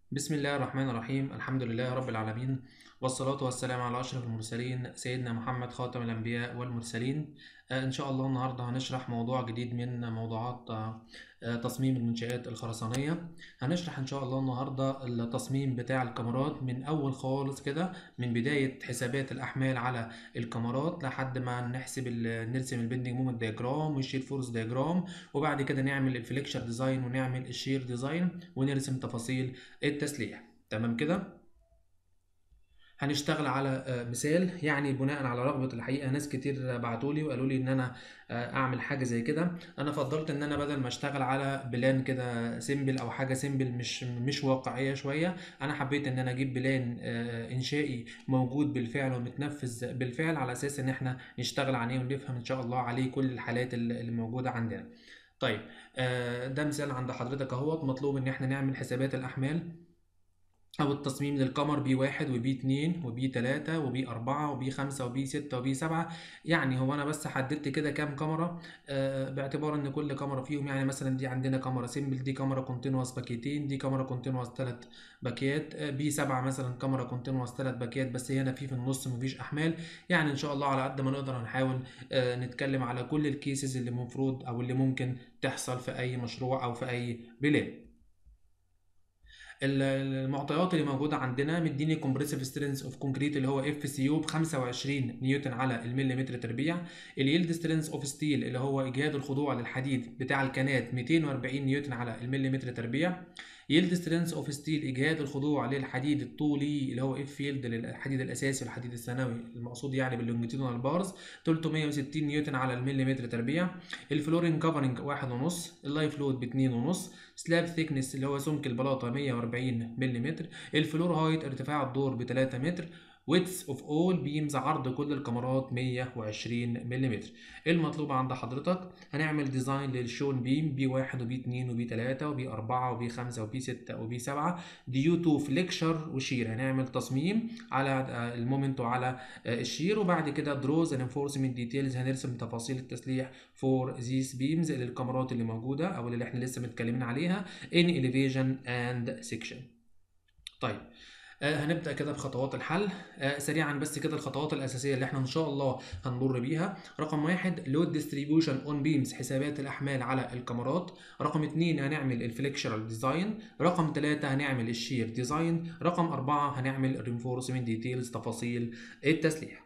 بسم الله الرحمن الرحيم الحمد لله رب العالمين والصلاة والسلام على أشرف المرسلين سيدنا محمد خاتم الأنبياء والمرسلين آه، إن شاء الله النهاردة هنشرح موضوع جديد من موضوعات آه، آه، تصميم المنشآت الخرسانية هنشرح إن شاء الله النهاردة التصميم بتاع الكاميرات من أول خالص كده من بداية حسابات الأحمال على الكاميرات لحد ما نحسب ال- نرسم البندنج مومنت دياجرام والشير فورس دياجرام وبعد كده نعمل الفليكشر ديزاين ونعمل الشير ديزاين ونرسم تفاصيل التسليح تمام كده هنشتغل على آه، مثال يعني بناء على رغبة الحقيقة ناس كتير بعتوا لي وقالوا لي ان انا آه، اعمل حاجة زي كده انا فضلت ان انا بدل ما اشتغل على بلان كده سيمبل او حاجة سيمبل مش مش واقعية شوية انا حبيت ان انا اجيب بلان آه، انشائي موجود بالفعل ومتنفذ بالفعل على اساس ان احنا نشتغل عليه ونفهم ان شاء الله عليه كل الحالات اللي اللي موجودة عندنا طيب آه، ده مثال عند حضرتك اهوت مطلوب ان احنا نعمل حسابات الاحمال أو التصميم للقمر بي واحد وبي اتنين وبي تلاتة وبي أربعة وبي خمسة وبي ستة وبي سبعة يعني هو أنا بس حددت كده كام كاميرا آه باعتبار إن كل كاميرا فيهم يعني مثلا دي عندنا كاميرا سيمبل دي كاميرا كونتينوس باكيتين دي كاميرا كونتينوس تلات باكيات آه بي سبعة مثلا كاميرا كونتينوس تلات باكيات بس هنا في في النص مفيش أحمال يعني إن شاء الله على قد ما نقدر هنحاول آه نتكلم على كل الكيسز اللي المفروض أو اللي ممكن تحصل في أي مشروع أو في أي بلاد. المعطيات اللي موجوده عندنا مديني كومبريسيف سترينث اوف كونكريت اللي هو اف سي يو ب 25 نيوتن على المليمتر تربيع اليلد سترينث اوف ستيل اللي هو اجهاد الخضوع للحديد بتاع الكنات 240 نيوتن على المليمتر تربيع يلد سترينث اوف ستيل اجهاد الخضوع للحديد الطولي اللي هو اف يلد للحديد الاساسي والحديد الثانوي المقصود يعني باللونجيتودينال بارز 360 نيوتن على المليمتر تربيع الفلورين كفرنج واحد ونص اللايف لود باتنين ونص سلاب ثيكنس اللي هو سمك البلاطه 140 ملم الفلور هايت ارتفاع الدور ب 3 متر ويتس اوف اول بيمز عرض كل الكاميرات 120 ملم المطلوب عند حضرتك هنعمل ديزاين للشون بيم بي 1 وبي 2 وبي 3 وبي 4 وبي 5 وبي 6 وبي 7 ديو تو فليكشر وشير هنعمل تصميم على آه، المومنت وعلى آه، الشير وبعد كده دروز اند انفورسمنت ديتيلز هنرسم تفاصيل التسليح فور ذيس بيمز للكاميرات اللي موجوده او اللي احنا لسه متكلمين عليها in elevation and section طيب آه، هنبدأ كده بخطوات الحل آه، سريعا بس كده الخطوات الأساسية اللي احنا إن شاء الله هنمر بيها رقم واحد لود ديستريبيوشن اون بيمز حسابات الأحمال على الكاميرات رقم اتنين هنعمل الفليكشرال ديزاين رقم تلاتة هنعمل الشير ديزاين رقم أربعة هنعمل الرينفورسمنت ديتيلز تفاصيل التسليح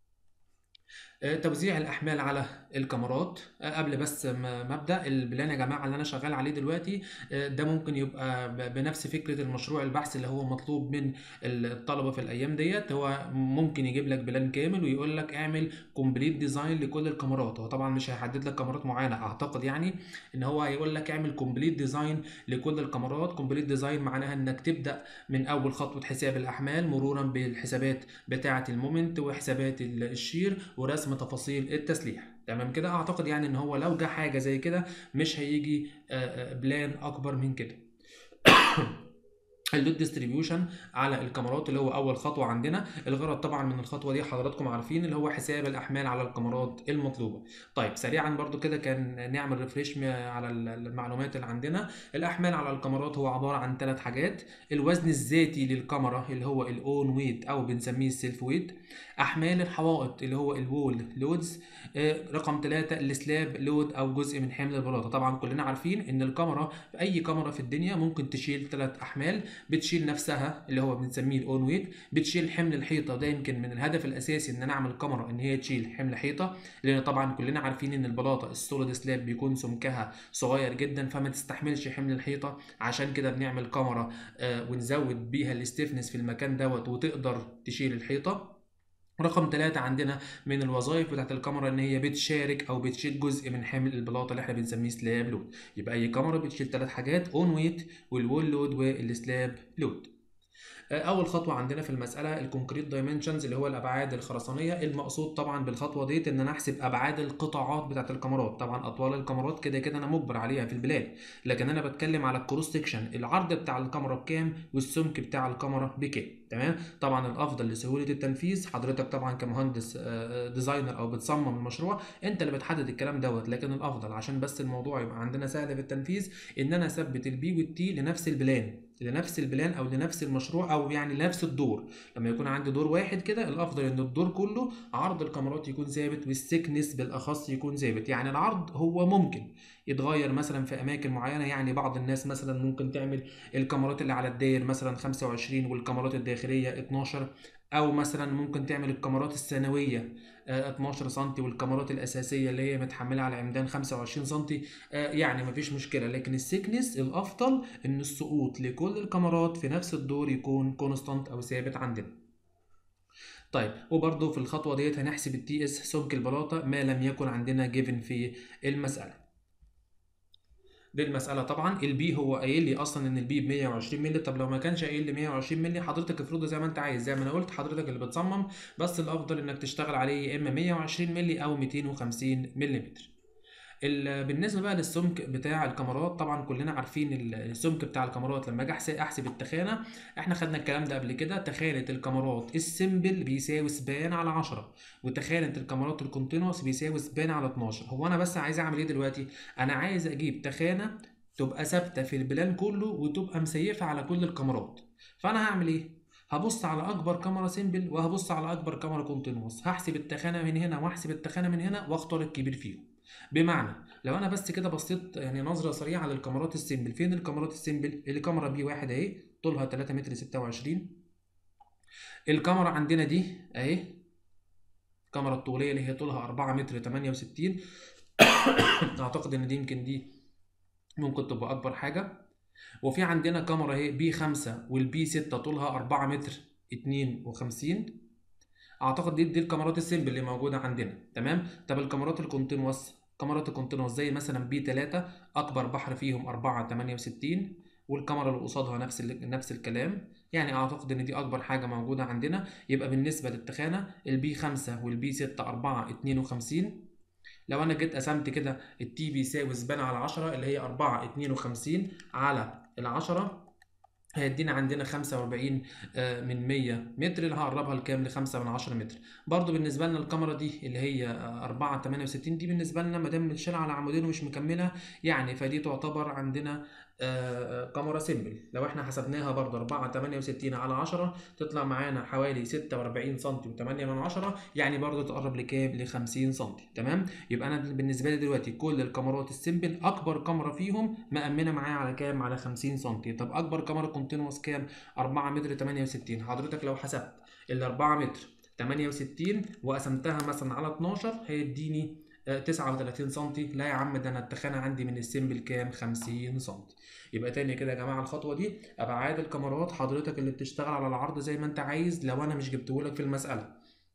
آه، توزيع الاحمال على الكاميرات آه، قبل بس ما ما ابدا البلان يا جماعه اللي انا شغال عليه دلوقتي آه، ده ممكن يبقى ب- بنفس فكره المشروع البحث اللي هو مطلوب من الطلبه في الايام ديت هو ممكن يجيب لك بلان كامل ويقول لك اعمل كومبليت ديزاين لكل الكاميرات هو طبعا مش هيحدد لك كاميرات معينه اعتقد يعني ان هو هيقول لك اعمل كومبليت ديزاين لكل الكاميرات كومبليت ديزاين معناها انك تبدا من اول خطوه حساب الاحمال مرورا بالحسابات بتاعه المومنت وحسابات ال- الشير ورسم تفاصيل التسليح تمام كده اعتقد يعني ان هو لو جه حاجه زي كده مش هيجي آه، آه، بلان اكبر من كده اللود ديستريبيوشن على الكاميرات اللي هو اول خطوه عندنا الغرض طبعا من الخطوه دي حضراتكم عارفين اللي هو حساب الاحمال على الكاميرات المطلوبه طيب سريعا برضو كده كان نعمل ريفريش على ال- المعلومات اللي عندنا الاحمال على الكاميرات هو عباره عن ثلاث حاجات الوزن الذاتي للكاميرا اللي هو الاون ويت او بنسميه السيلف ويت احمال الحوائط اللي هو الوول لودز آه، رقم ثلاثة السلاب لود او جزء من حمل البلاطه طبعا كلنا عارفين ان الكاميرا في اي كاميرا في الدنيا ممكن تشيل ثلاث احمال بتشيل نفسها اللي هو بنسميه الاون ويت بتشيل حمل الحيطه وده يمكن من الهدف الاساسي ان انا اعمل كاميرا ان هي تشيل حمل حيطه لان طبعا كلنا عارفين ان البلاطه السوليد سلاب بيكون سمكها صغير جدا فما تستحملش حمل الحيطه عشان كده بنعمل كاميرا آه، ونزود بيها الاستفنس في المكان دوت وتقدر تشيل الحيطه رقم ثلاثة عندنا من الوظائف بتاعت الكاميرا ان هي بتشارك او بتشيل جزء من حمل البلاطه اللي احنا بنسميه سلاب لود يبقى اي كاميرا بتشيل ثلاث حاجات اون ويت والوول لود والسلاب لود اول خطوه عندنا في المساله الكونكريت دايمنشنز اللي هو الابعاد الخرسانيه المقصود طبعا بالخطوه ديت ان انا احسب ابعاد القطاعات بتاعت الكاميرات طبعا اطوال الكاميرات كده كده انا مجبر عليها في البلاد لكن انا بتكلم على الكروس سكشن العرض بتاع الكاميرا بكام والسمك بتاع الكاميرا بكام تمام طبعا الافضل لسهوله التنفيذ حضرتك طبعا كمهندس آه، ديزاينر او بتصمم المشروع انت اللي بتحدد الكلام دوت لكن الافضل عشان بس الموضوع يبقى عندنا سهل في التنفيذ ان انا اثبت البي والتي لنفس البلان لنفس البلان او لنفس المشروع او يعني لنفس الدور لما يكون عندي دور واحد كده الافضل ان الدور كله عرض الكاميرات يكون ثابت والسكنس بالاخص يكون ثابت يعني العرض هو ممكن يتغير مثلا في اماكن معينه يعني بعض الناس مثلا ممكن تعمل الكاميرات اللي على الداير مثلا 25 والكاميرات الداخليه 12 او مثلا ممكن تعمل الكاميرات الثانويه 12 سم والكاميرات الاساسيه اللي هي متحمله على عمدان 25 سم يعني مفيش مشكله لكن السيكنس الافضل ان السقوط لكل الكاميرات في نفس الدور يكون كونستانت او ثابت عندنا طيب وبرده في الخطوه ديت هنحسب التي اس سمك البلاطه ما لم يكن عندنا جيفن في المساله دي المسألة طبعا البي هو قايل لي أصلا إن البي ب 120 مللي طب لو ما كانش قايل لي 120 مللي حضرتك افرضه زي ما أنت عايز زي ما أنا قلت حضرتك اللي بتصمم بس الأفضل إنك تشتغل عليه يا إما 120 مللي أو 250 ملم بالنسبه بقى للسمك بتاع الكاميرات طبعا كلنا عارفين السمك بتاع الكاميرات لما اجي احسب التخانه احنا خدنا الكلام ده قبل كده تخانه الكاميرات السمبل بيساوي سبان على 10 وتخانه الكاميرات الكونتينوس بيساوي سبان على 12 هو انا بس عايز اعمل ايه دلوقتي انا عايز اجيب تخانه تبقى ثابته في البلان كله وتبقى مسيفه على كل الكاميرات فانا هعمل ايه هبص على اكبر كاميرا سيمبل وهبص على اكبر كاميرا كونتينوس هحسب التخانه من هنا واحسب التخانه من هنا واختار الكبير فيهم بمعنى لو انا بس كده بصيت يعني نظره سريعه على الكاميرات السيمبل فين الكاميرات السيمبل اللي كاميرا بي واحد اهي طولها 3 متر 26 الكاميرا عندنا دي اهي الكاميرا الطوليه اللي هي طولها 4 متر 68 اعتقد ان دي يمكن دي ممكن تبقى اكبر حاجه وفي عندنا كاميرا اهي بي 5 والبي 6 طولها 4 متر 52 اعتقد دي دي الكاميرات السيمبل اللي موجوده عندنا تمام طب الكاميرات الكونتينوس كاميرات الكونتينوس زي مثلا بي 3 اكبر بحر فيهم 4 68 والكاميرا اللي قصادها نفس نفس الكلام يعني اعتقد ان دي اكبر حاجه موجوده عندنا يبقى بالنسبه للتخانه البي 5 والبي 6 4 52 لو انا جيت قسمت كده التي بيساوي سبان على 10 اللي هي 4 52 على ال 10 هيدينا عندنا 45 من 100 متر اللي هقربها لكام ل 5 من 10 متر برضو بالنسبه لنا الكاميرا دي اللي هي 4 68 دي بالنسبه لنا ما دام بنشيلها على عمودين ومش مكمله يعني فدي تعتبر عندنا كاميرا سيمبل لو احنا حسبناها برضه 4 68 على 10 تطلع معانا حوالي 46 سم و8 من 10 يعني برضه تقرب لكام ل 50 سم تمام يبقى انا بالنسبه لي دلوقتي كل الكاميرات السيمبل اكبر كاميرا فيهم مأمنه معايا على كام على 50 سم طب اكبر كاميرا كونتينوس كام 4 متر 68 حضرتك لو حسبت ال 4 متر 68 وقسمتها مثلا على 12 هيديني 39 سم لا يا عم ده انا التخانه عندي من السيمبل كام 50 سم يبقى تاني كده يا جماعه الخطوه دي ابعاد الكاميرات حضرتك اللي بتشتغل على العرض زي ما انت عايز لو انا مش جبتهولك في المساله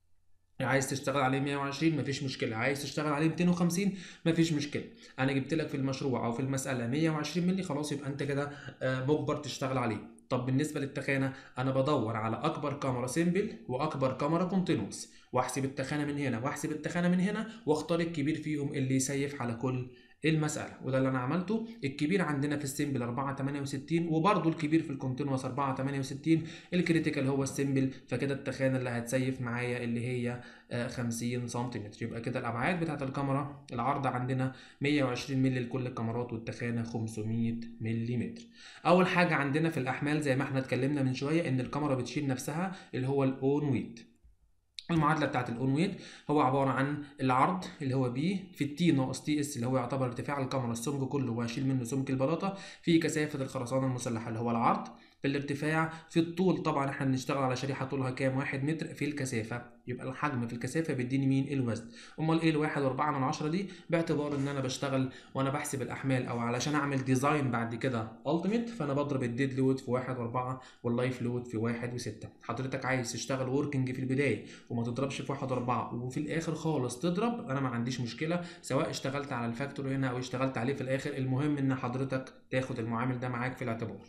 عايز تشتغل عليه 120 مفيش مشكله عايز تشتغل عليه 250 مفيش مشكله انا جبت لك في المشروع او في المساله 120 مللي خلاص يبقى انت كده مجبر تشتغل عليه طب بالنسبه للتخانه انا بدور على اكبر كاميرا سيمبل واكبر كاميرا كونتينوس واحسب التخانه من هنا واحسب التخانه من هنا واختار الكبير فيهم اللي يسيف على كل المسألة وده اللي أنا عملته الكبير عندنا في السيمبل 4 68 وبرده الكبير في الكونتينوس 4 68 الكريتيكال هو السيمبل فكده التخانة اللي هتسيف معايا اللي هي 50 سنتيمتر يبقى كده الأبعاد بتاعة الكاميرا العرض عندنا 120 مللي لكل الكاميرات والتخانة 500 ملم أول حاجة عندنا في الأحمال زي ما احنا اتكلمنا من شوية إن الكاميرا بتشيل نفسها اللي هو الأون ويت المعادله بتاعت الاون ويت هو عباره عن العرض اللي هو بي في التي ناقص تي اس اللي هو يعتبر ارتفاع الكاميرا السمك كله وهشيل منه سمك البلاطه في كثافه الخرسانه المسلحه اللي هو العرض في الارتفاع في الطول طبعا احنا بنشتغل على شريحه طولها كام واحد متر في الكثافه يبقى الحجم في الكثافه بيديني مين الوزن امال ايه الواحد واربعة من عشرة دي باعتبار ان انا بشتغل وانا بحسب الاحمال او علشان اعمل ديزاين بعد كده التيميت فانا بضرب الديد لود في واحد واربعة واللايف لود في واحد وستة حضرتك عايز تشتغل وركينج في البدايه وما تضربش في واحد واربعة وفي الاخر خالص تضرب انا ما عنديش مشكله سواء اشتغلت على الفاكتور هنا او اشتغلت عليه في الاخر المهم ان حضرتك تاخد المعامل ده معاك في الاعتبار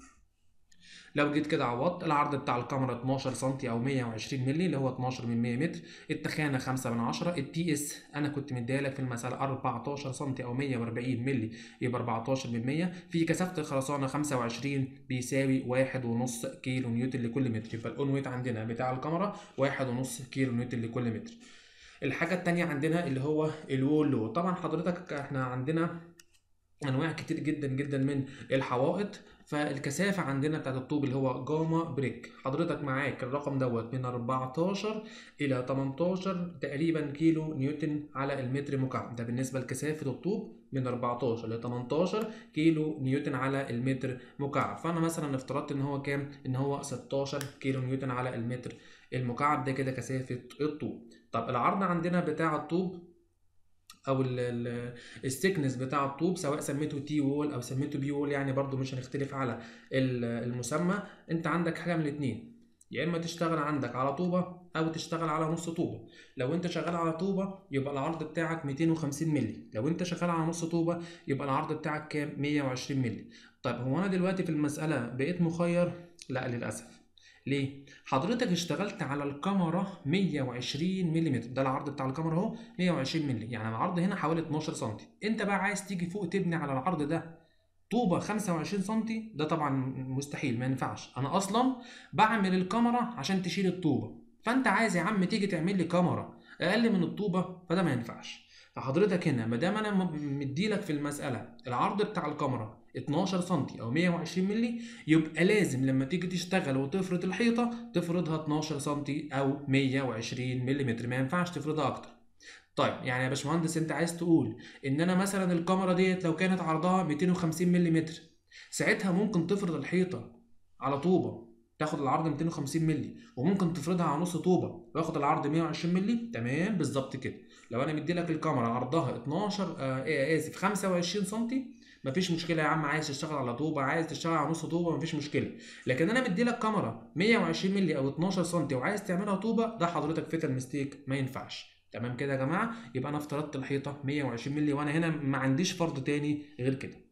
لو جيت كده عوضت العرض بتاع الكاميرا 12 سم او 120 مللي اللي هو 12 من 100 متر التخانه 5 من 10 التي اس انا كنت مديها لك في المساله 14 سم او 140 مللي يبقى 14 من 100 في كثافه الخرسانه 25 بيساوي 1.5 كيلو نيوتن لكل متر يبقى الاون ويت عندنا بتاع الكاميرا 1.5 كيلو نيوتن لكل متر الحاجه الثانيه عندنا اللي هو الوول لود طبعا حضرتك احنا عندنا انواع كتير جدا جدا من الحوائط فالكثافة عندنا بتاعت الطوب اللي هو جاما بريك حضرتك معاك الرقم دوت من 14 إلى 18 تقريبا كيلو نيوتن على المتر مكعب ده بالنسبة لكثافة الطوب من 14 ل 18 كيلو نيوتن على المتر مكعب فأنا مثلا افترضت إن هو كام؟ إن هو 16 كيلو نيوتن على المتر المكعب ده كده كثافة الطوب طب العرض عندنا بتاع الطوب او السكنس بتاع الطوب سواء سميته تي وول او سميته بي وول يعني برضو مش هنختلف على المسمى انت عندك حاجه من الاثنين يا اما تشتغل عندك على طوبه او تشتغل على نص طوبه لو انت شغال على طوبه يبقى العرض بتاعك 250 مللي لو انت شغال على نص طوبه يبقى العرض بتاعك كام 120 مللي طيب هو انا دلوقتي في المساله بقيت مخير لا للاسف ليه؟ حضرتك اشتغلت على الكاميرا 120 ملم ده العرض بتاع الكاميرا اهو 120 ملم يعني العرض هنا حوالي 12 سم انت بقى عايز تيجي فوق تبني على العرض ده طوبه 25 سم ده طبعا مستحيل ما ينفعش انا اصلا بعمل الكاميرا عشان تشيل الطوبه فانت عايز يا عم تيجي تعمل لي كاميرا اقل من الطوبه فده ما ينفعش فحضرتك هنا ما دام انا مديلك في المساله العرض بتاع الكاميرا 12 سم او 120 مللي يبقى لازم لما تيجي تشتغل وتفرد الحيطه تفردها 12 سم او 120 ملم ما ينفعش تفردها اكتر طيب يعني يا باشمهندس انت عايز تقول ان انا مثلا الكاميرا ديت لو كانت عرضها 250 ملم ساعتها ممكن تفرد الحيطه على طوبه تاخد العرض 250 مللي وممكن تفردها على نص طوبه واخد العرض 120 مللي تمام بالظبط كده لو انا مدي لك الكاميرا عرضها 12 آه ايه اسف 25 سم مفيش مشكله يا عم عايز تشتغل على طوبه عايز تشتغل على نص طوبه مفيش مشكله لكن انا مدي لك كاميرا 120 مللي او 12 سم وعايز تعملها طوبه ده حضرتك فيتال ميستيك ما ينفعش تمام كده يا جماعه يبقى انا افترضت الحيطه 120 مللي وانا هنا ما عنديش فرض تاني غير كده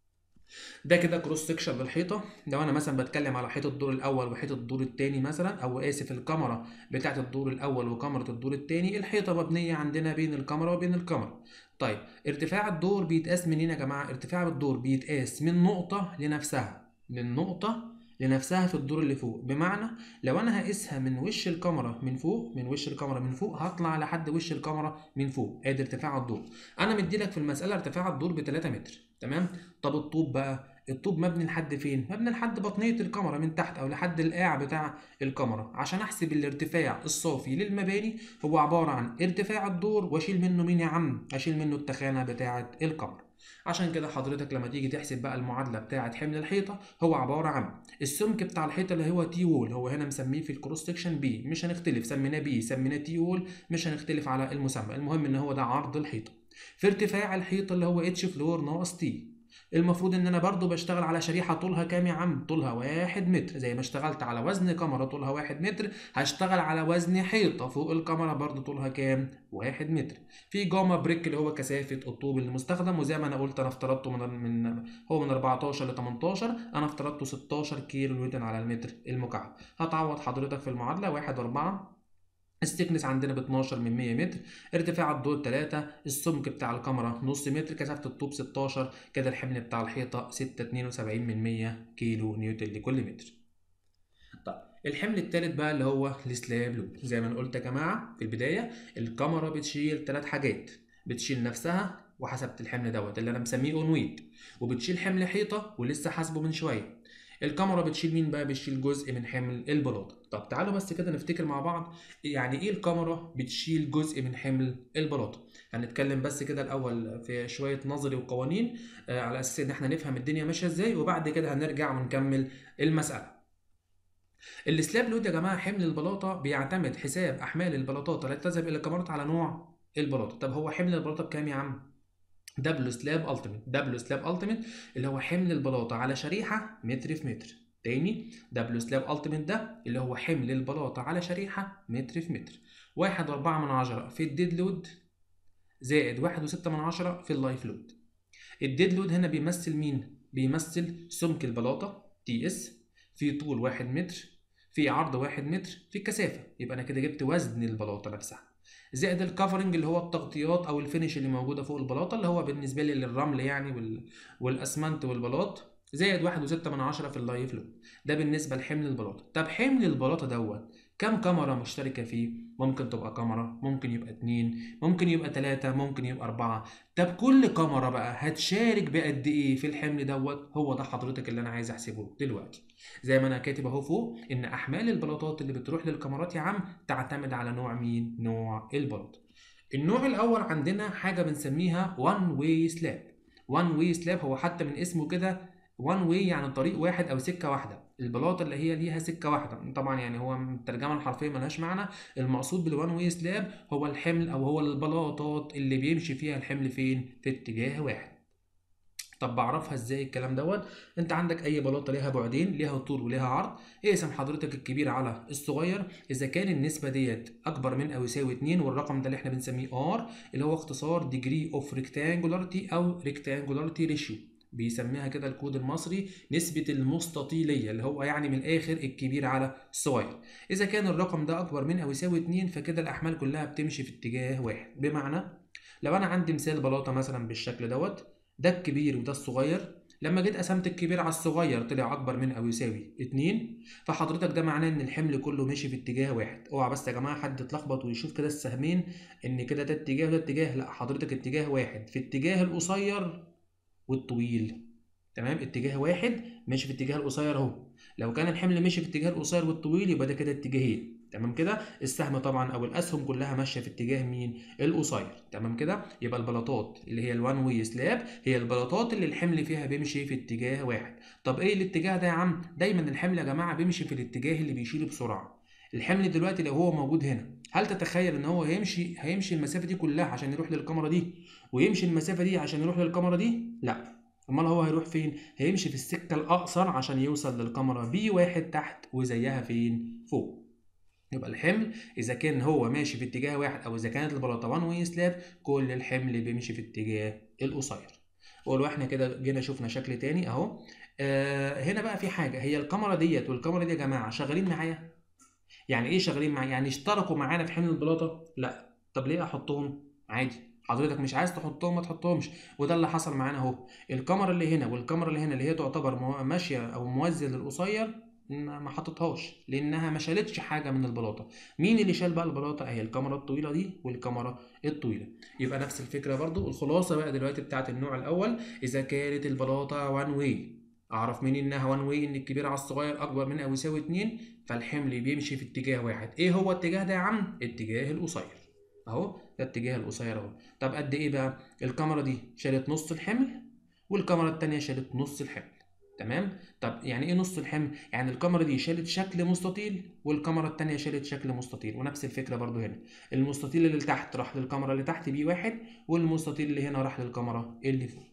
ده كده كروس سكشن للحيطه لو انا مثلا بتكلم على حيطه الدور الاول وحيطه الدور الثاني مثلا او اسف الكاميرا بتاعه الدور الاول وكاميرا الدور الثاني الحيطه مبنيه عندنا بين الكاميرا وبين الكاميرا طيب ارتفاع الدور بيتقاس منين يا جماعه ارتفاع الدور بيتقاس من نقطه لنفسها من نقطه لنفسها في الدور اللي فوق بمعنى لو انا هقيسها من وش الكاميرا من فوق من وش الكاميرا من فوق هطلع لحد وش الكاميرا من فوق ادي ارتفاع الدور انا مديلك في المساله ارتفاع الدور ب 3 متر تمام طب الطوب بقى الطوب مبني لحد فين مبني لحد بطنيه الكاميرا من تحت او لحد القاع بتاع الكاميرا عشان احسب الارتفاع الصافي للمباني هو عباره عن ارتفاع الدور واشيل منه مين يا عم اشيل منه التخانه بتاعه الكاميرا عشان كده حضرتك لما تيجي تحسب بقى المعادله بتاعه حمل الحيطه هو عباره عن السمك بتاع الحيطه اللي هو تي وول هو هنا مسميه في الكروس سكشن بي مش هنختلف سميناه بي سميناه تي وول مش هنختلف على المسمى المهم ان هو ده عرض الحيطه في ارتفاع الحيطه اللي هو اتش فلور ناقص تي المفروض ان انا برضو بشتغل على شريحه طولها كام يا عم طولها واحد متر زي ما اشتغلت على وزن كاميرا طولها واحد متر هشتغل على وزن حيطه فوق الكاميرا برضو طولها كام واحد متر في جاما بريك اللي هو كثافه الطوب المستخدم وزي ما انا قلت انا افترضته من, من هو من 14 ل 18 انا افترضته 16 كيلو نيوتن على المتر المكعب هتعوض حضرتك في المعادله 1 4 السكنس عندنا ب 12 من 100 متر ارتفاع الدور 3 السمك بتاع الكاميرا نص متر كثافه الطوب 16 كده الحمل بتاع الحيطه 6.72 من 100 كيلو نيوتن لكل متر طيب الحمل الثالث بقى اللي هو السلاب لود زي ما انا قلت يا جماعه في البدايه الكاميرا بتشيل ثلاث حاجات بتشيل نفسها وحسبت الحمل دوت اللي انا مسميه اون ويت وبتشيل حمل حيطه ولسه حاسبه من شويه الكاميرا بتشيل مين بقى بتشيل جزء من حمل البلاطه طب تعالوا بس كده نفتكر مع بعض يعني ايه الكاميرا بتشيل جزء من حمل البلاطه هنتكلم بس كده الاول في شويه نظري وقوانين آه على اساس ان احنا نفهم الدنيا ماشيه ازاي وبعد كده هنرجع ونكمل المساله السلاب لود يا جماعه حمل البلاطه بيعتمد حساب احمال البلاطات التي تذهب الى الكاميرات على نوع البلاطه طب هو حمل البلاطه بكام يا عم دبليو سلاب التيميت دبليو سلاب التيميت اللي هو حمل البلاطه على شريحه متر في متر تاني دبليو سلاب التيميت ده اللي هو حمل البلاطه على شريحه متر في متر واحد وأربعة من عشرة في الديد لود زائد واحد وستة من عشرة في اللايف لود الديد لود هنا بيمثل مين؟ بيمثل سمك البلاطة تي اس في طول واحد متر في عرض واحد متر في الكثافة يبقى أنا كده جبت وزن البلاطة نفسها زائد الكفرنج اللي هو التغطيات او الفينش اللي موجوده فوق البلاطه اللي هو بالنسبه لي للرمل يعني وال... والاسمنت والبلاط زائد واحد وستة من عشرة في اللايف لود ده بالنسبة لحمل البلاطة طب حمل البلاطة دوت كم كاميرا مشتركة فيه؟ ممكن تبقى كاميرا ممكن يبقى اتنين ممكن يبقى تلاتة ممكن يبقى أربعة طب كل كاميرا بقى هتشارك بقد إيه في الحمل دوت هو ده حضرتك اللي أنا عايز أحسبه دلوقتي زي ما أنا كاتب أهو فوق إن أحمال البلاطات اللي بتروح للكاميرات يا عم تعتمد على نوع مين؟ نوع البلاطة النوع الأول عندنا حاجة بنسميها one way slab one way slab هو حتى من اسمه كده وان واي يعني طريق واحد او سكه واحده البلاطه اللي هي ليها سكه واحده طبعا يعني هو الترجمه الحرفيه ملهاش معنى المقصود بالوان واي سلاب هو الحمل او هو البلاطات اللي بيمشي فيها الحمل فين في اتجاه واحد طب بعرفها ازاي الكلام دوت انت عندك اي بلاطه ليها بعدين ليها طول وليها عرض اقسم حضرتك الكبير على الصغير اذا كان النسبه ديت اكبر من او يساوي 2 والرقم ده اللي احنا بنسميه ار اللي هو اختصار ديجري اوف ريكتانجولاريتي او ريكتانجولاريتي ريشيو بيسميها كده الكود المصري نسبة المستطيلية اللي هو يعني من الآخر الكبير على الصغير إذا كان الرقم ده أكبر من أو يساوي 2 فكده الأحمال كلها بتمشي في اتجاه واحد بمعنى لو أنا عندي مثال بلاطة مثلا بالشكل دوت ده الكبير وده الصغير لما جيت قسمت الكبير على الصغير طلع اكبر من او يساوي 2 فحضرتك ده معناه ان الحمل كله ماشي في اتجاه واحد اوعى بس يا جماعه حد يتلخبط ويشوف كده السهمين ان كده ده اتجاه وده اتجاه لا حضرتك اتجاه واحد في اتجاه القصير والطويل تمام اتجاه واحد ماشي في اتجاه القصير اهو لو كان الحمل ماشي في اتجاه القصير والطويل يبقى ده كده اتجاهين تمام كده السهم طبعا او الاسهم كلها ماشيه في اتجاه مين القصير تمام كده يبقى البلاطات اللي هي الوان واي سلاب هي البلاطات اللي الحمل فيها بيمشي في اتجاه واحد طب ايه الاتجاه ده يا عم دايما الحمل يا جماعه بيمشي في الاتجاه اللي بيشيله بسرعه الحمل دلوقتي لو هو موجود هنا هل تتخيل ان هو هيمشي هيمشي المسافه دي كلها عشان يروح للكاميرا دي ويمشي المسافه دي عشان يروح للكاميرا دي لا امال هو هيروح فين هيمشي في السكه الاقصر عشان يوصل للكاميرا بي واحد تحت وزيها فين فوق يبقى الحمل اذا كان هو ماشي في اتجاه واحد او اذا كانت البلاطه وان واي سلاب كل الحمل بيمشي في اتجاه القصير ولو احنا كده جينا شفنا شكل تاني اهو آه هنا بقى في حاجه هي الكاميرا ديت والكاميرا دي يا جماعه شغالين معايا يعني ايه شغالين معايا يعني اشتركوا معانا في حمل البلاطه لا طب ليه احطهم عادي حضرتك مش عايز تحطهم ما تحطهمش وده اللي حصل معانا اهو الكاميرا اللي هنا والكاميرا اللي هنا اللي هي تعتبر ماشيه او موازيه للقصير ما حطيتهاش لانها ما شالتش حاجه من البلاطه مين اللي شال بقى البلاطه اهي الكاميرا الطويله دي والكاميرا الطويله يبقى نفس الفكره برضو الخلاصه بقى دلوقتي بتاعت النوع الاول اذا كانت البلاطه وان واي اعرف منين انها وان واي ان الكبير على الصغير اكبر من او يساوي 2 فالحمل بيمشي في اتجاه واحد ايه هو الاتجاه ده يا عم اتجاه القصير اهو ده اتجاه القصير اهو طب قد ايه بقى الكاميرا دي شالت نص الحمل والكاميرا التانية شالت نص الحمل تمام طب يعني ايه نص الحمل يعني الكاميرا دي شالت شكل مستطيل والكاميرا التانية شالت شكل مستطيل ونفس الفكرة برضو هنا المستطيل اللي تحت راح للكاميرا اللي تحت بي واحد والمستطيل اللي هنا راح للكاميرا اللي فوق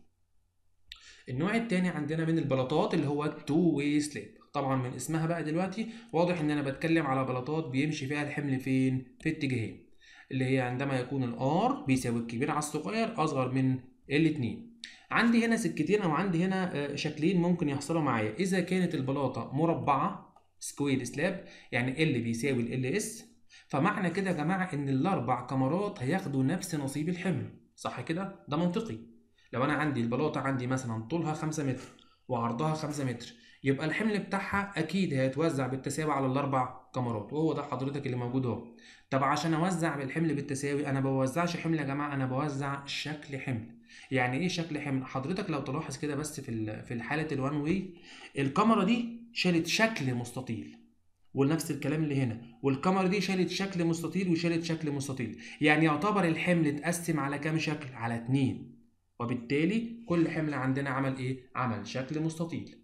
النوع التاني عندنا من البلاطات اللي هو التو واي سلاب طبعا من اسمها بقى دلوقتي واضح ان انا بتكلم على بلاطات بيمشي فيها الحمل فين في اتجاهين اللي هي عندما يكون الار بيساوي الكبير على الصغير اصغر من الاتنين عندي هنا سكتين او عندي هنا شكلين ممكن يحصلوا معايا اذا كانت البلاطه مربعه سكوير سلاب يعني ال بيساوي ال اس فمعنى كده يا جماعه ان الاربع كاميرات هياخدوا نفس نصيب الحمل صح كده ده منطقي لو انا عندي البلاطه عندي مثلا طولها 5 متر وعرضها 5 متر يبقى الحمل بتاعها اكيد هيتوزع بالتساوي على الاربع كاميرات وهو ده حضرتك اللي موجود اهو طب عشان اوزع بالحمل بالتساوي انا بوزعش حمل يا جماعه انا بوزع شكل حمل يعني ايه شكل حمل حضرتك لو تلاحظ كده بس في في حاله الوان واي الكاميرا دي شالت شكل مستطيل ونفس الكلام اللي هنا والكاميرا دي شالت شكل مستطيل وشالت شكل مستطيل يعني يعتبر الحمل اتقسم على كام شكل على اتنين وبالتالي كل حمل عندنا عمل ايه عمل شكل مستطيل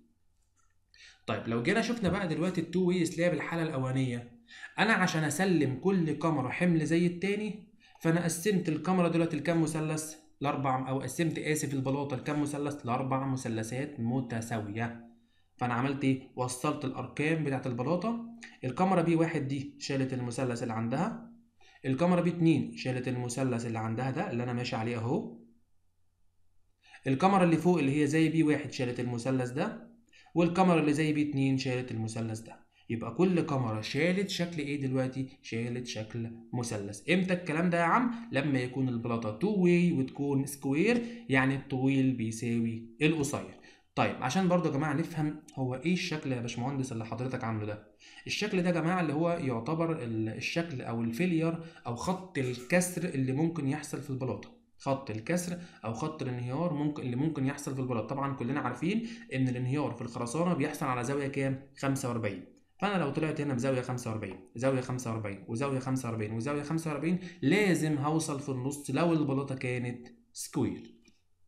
طيب لو جينا شفنا بقى دلوقتي التو واي سلاب الحاله الاولانيه انا عشان اسلم كل كاميرا حمل زي التاني فانا قسمت الكاميرا دلوقتي لكام مثلث لاربع او قسمت اسف البلاطه لكام مثلث لاربع مثلثات متساويه فانا عملت ايه وصلت الارقام بتاعت البلاطه الكاميرا بي واحد دي شالت المثلث اللي عندها الكاميرا بي اتنين شالت المثلث اللي عندها ده اللي انا ماشي عليه اهو الكاميرا اللي فوق اللي هي زي بي واحد شالت المثلث ده والكاميرا اللي زي بي اتنين شالت المثلث ده يبقى كل كاميرا شالت شكل ايه دلوقتي شالت شكل مثلث امتى الكلام ده يا عم لما يكون البلاطه تو واي وتكون سكوير يعني الطويل بيساوي القصير طيب عشان برضو يا جماعه نفهم هو ايه الشكل يا باشمهندس اللي حضرتك عامله ده الشكل ده يا جماعه اللي هو يعتبر ال- الشكل او الفيلير او خط الكسر اللي ممكن يحصل في البلاطه خط الكسر او خط الانهيار ممكن اللي ممكن يحصل في البلاط طبعا كلنا عارفين ان الانهيار في الخرسانه بيحصل على زاويه كام 45 فانا لو طلعت هنا بزاويه 45 زاويه 45 وزاويه 45 وزاويه 45 لازم هوصل في النص لو البلاطه كانت سكوير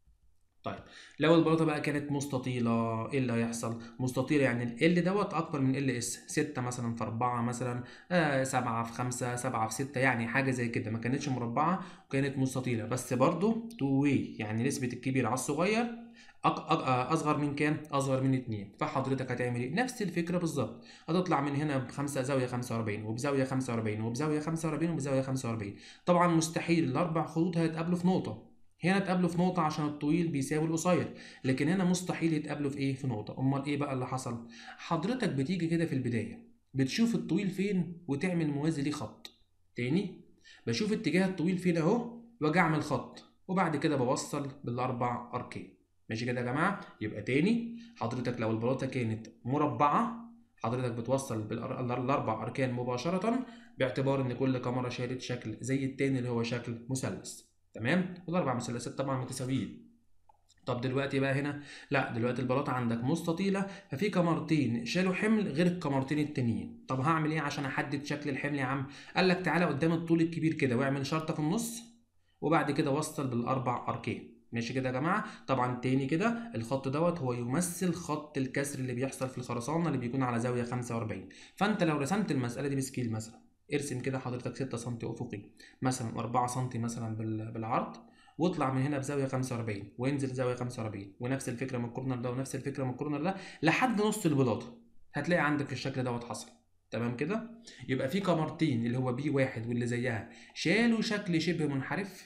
طيب لو البلاطه بقى كانت مستطيله ايه اللي هيحصل مستطيله يعني ال دوت اكبر من ال اس 6 مثلا في 4 مثلا آه 7 في 5 7 في 6 يعني حاجه زي كده ما كانتش مربعه وكانت مستطيله بس برضو تو واي يعني نسبه الكبير على الصغير أق... أق... اصغر من كام اصغر من 2 فحضرتك هتعمل ايه نفس الفكره بالظبط هتطلع من هنا بخمسة زاويه 45 وبزاويه 45 وبزاويه 45 وبزاويه 45 طبعا مستحيل الاربع خطوط هيتقابلوا في نقطه هنا اتقابلوا في نقطة عشان الطويل بيساوي القصير، لكن هنا مستحيل يتقابلوا في ايه؟ في نقطة، أمال ايه بقى اللي حصل؟ حضرتك بتيجي كده في البداية بتشوف الطويل فين وتعمل موازي ليه خط. تاني بشوف اتجاه الطويل فين اهو واجي اعمل خط وبعد كده بوصل بالأربع أركان. ماشي كده يا جماعة؟ يبقى تاني حضرتك لو البلاطة كانت مربعة حضرتك بتوصل بالأربع أركان مباشرة باعتبار إن كل كاميرا شالت شكل زي التاني اللي هو شكل مثلث. تمام والاربع مثلثات طبعا متساويين طب دلوقتي بقى هنا لا دلوقتي البلاطه عندك مستطيله ففي كمرتين شالوا حمل غير الكمرتين التانيين طب هعمل ايه عشان احدد شكل الحمل يا عم قال لك تعالى قدام الطول الكبير كده واعمل شرطه في النص وبعد كده وصل بالاربع اركان ماشي كده يا جماعه طبعا تاني كده الخط دوت هو يمثل خط الكسر اللي بيحصل في الخرسانه اللي بيكون على زاويه 45 فانت لو رسمت المساله دي بسكيل مثلا ارسم كده حضرتك 6 سم افقي مثلا 4 سم مثلا بالعرض واطلع من هنا بزاويه 45 وانزل زاويه 45 ونفس الفكره من الكورنر ده ونفس الفكره من الكورنر ده لحد نص البلاطه هتلاقي عندك الشكل دوت حصل تمام كده يبقى في كمرتين اللي هو بي واحد واللي زيها شالوا شكل شبه منحرف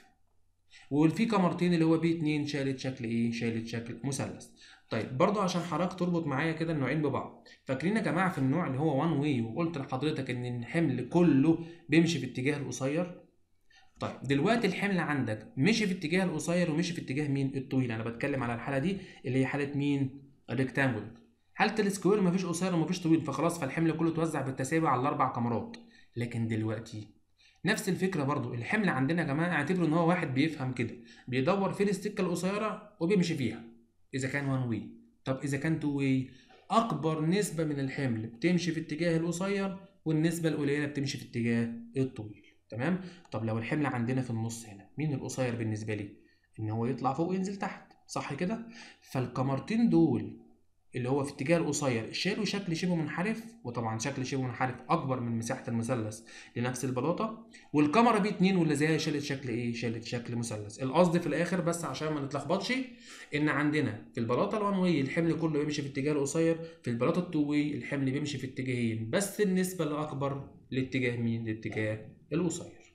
وفي كمرتين اللي هو بي 2 شالت شكل ايه شالت شكل مثلث طيب برضو عشان حضرتك تربط معايا كده النوعين ببعض فاكرين يا جماعه في النوع اللي هو وان واي وقلت لحضرتك ان الحمل كله بيمشي في اتجاه القصير طيب دلوقتي الحمل عندك مشي في اتجاه القصير ومشي في اتجاه مين الطويل انا بتكلم على الحاله دي اللي هي حاله مين الريكتانجل حاله السكوير مفيش قصير ومفيش طويل فخلاص فالحمل كله اتوزع بالتساوي على الاربع كاميرات لكن دلوقتي نفس الفكره برضو الحمل عندنا يا جماعه اعتبروا ان هو واحد بيفهم كده بيدور فين السكه القصيره وبيمشي فيها اذا كان وان واي طب اذا كان تو واي اكبر نسبه من الحمل بتمشي في اتجاه القصير والنسبه القليله بتمشي في اتجاه الطويل تمام طب لو الحمل عندنا في النص هنا مين القصير بالنسبه لي ان هو يطلع فوق وينزل تحت صح كده فالكمرتين دول اللي هو في اتجاه القصير شالوا شكل شبه منحرف وطبعا شكل شبه منحرف اكبر من مساحه المثلث لنفس البلاطه والكاميرا بي 2 واللي زيها شالت شكل ايه شالت شكل مثلث القصد في الاخر بس عشان ما نتلخبطش ان عندنا في البلاطه الوان واي الحمل كله بيمشي في اتجاه القصير في البلاطه التو واي الحمل بيمشي في اتجاهين بس النسبه الاكبر لاتجاه مين لاتجاه القصير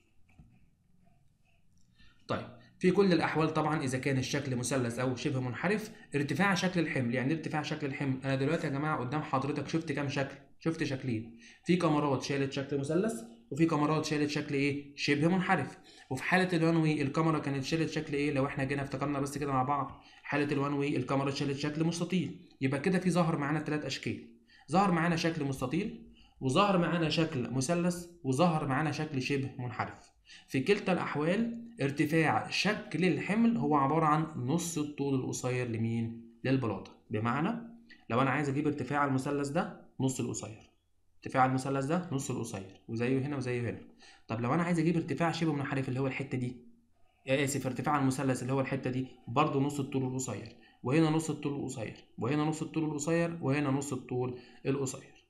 طيب في كل الاحوال طبعا اذا كان الشكل مثلث او شبه منحرف ارتفاع شكل الحمل يعني ارتفاع شكل الحمل انا دلوقتي يا جماعه قدام حضرتك شفت كام شكل شفت شكلين في كاميرات شالت شكل مثلث وفي كاميرات شالت شكل ايه شبه منحرف وفي حاله الوان واي الكاميرا كانت شالت شكل ايه لو احنا جينا افتكرنا بس كده مع بعض حاله الوان واي الكاميرا شالت شكل مستطيل يبقى كده في ظهر معانا ثلاث اشكال ظهر معانا شكل مستطيل وظهر معانا شكل مثلث وظهر معانا شكل شبه منحرف في كلتا الأحوال ارتفاع شكل الحمل هو عبارة عن نص الطول القصير لمين؟ للبلاطة بمعنى لو أنا عايز أجيب ارتفاع المثلث ده نص القصير ارتفاع المثلث ده نص القصير وزيه هنا وزيه هنا طب لو أنا عايز أجيب ارتفاع شبه منحرف اللي هو الحتة دي آسف ارتفاع المثلث اللي هو الحتة دي برضه نص الطول القصير وهنا نص الطول القصير وهنا نص الطول القصير وهنا نص الطول القصير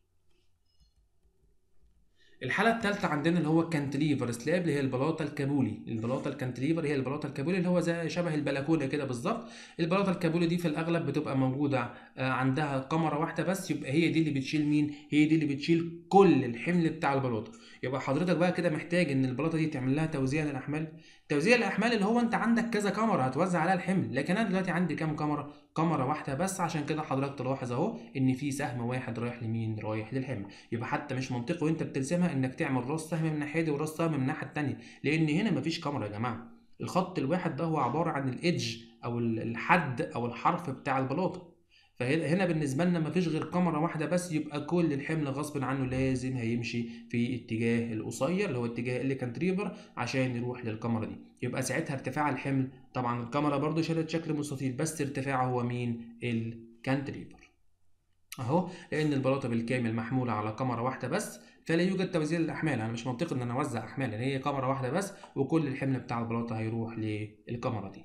الحالة الثالثة عندنا اللي هو الكانتليفر سلاب اللي هي البلاطة الكابولي، البلاطة الكانتليفر هي البلاطة الكابولي اللي هو زي شبه البلكونة كده بالظبط، البلاطة الكابولي دي في الأغلب بتبقى موجودة عندها كاميرا واحدة بس يبقى هي دي اللي بتشيل مين؟ هي دي اللي بتشيل كل الحمل بتاع البلاطة، يبقى حضرتك بقى كده محتاج إن البلاطة دي تعمل لها توزيع للأحمال، توزيع الأحمال اللي هو أنت عندك كذا كاميرا هتوزع عليها الحمل، لكن أنا دلوقتي عندي كام كاميرا؟ كاميرا واحدة بس عشان كده حضرتك تلاحظ أهو إن في سهم واحد رايح لمين؟ رايح للحمل، يبقى حتى مش منطقي وأنت بترسمها إنك تعمل راس سهم من الناحية دي وراس سهم من الناحية التانية، لأن هنا مفيش كاميرا يا جماعة. الخط الواحد ده هو عبارة عن الإيدج أو الحد أو الحرف بتاع البلاطة. فهنا بالنسبه لنا مفيش غير كاميرا واحده بس يبقى كل الحمل غصب عنه لازم هيمشي في اتجاه القصير اللي هو اتجاه اللي كانتريفر عشان يروح للكاميرا دي يبقى ساعتها ارتفاع الحمل طبعا الكاميرا برضو شالت شكل مستطيل بس ارتفاعه هو مين الكانتريفر اهو لان البلاطه بالكامل محموله على كاميرا واحده بس فلا يوجد توزيع للاحمال انا مش منطقي ان انا اوزع احمال لان هي كاميرا واحده بس وكل الحمل بتاع البلاطه هيروح للكاميرا دي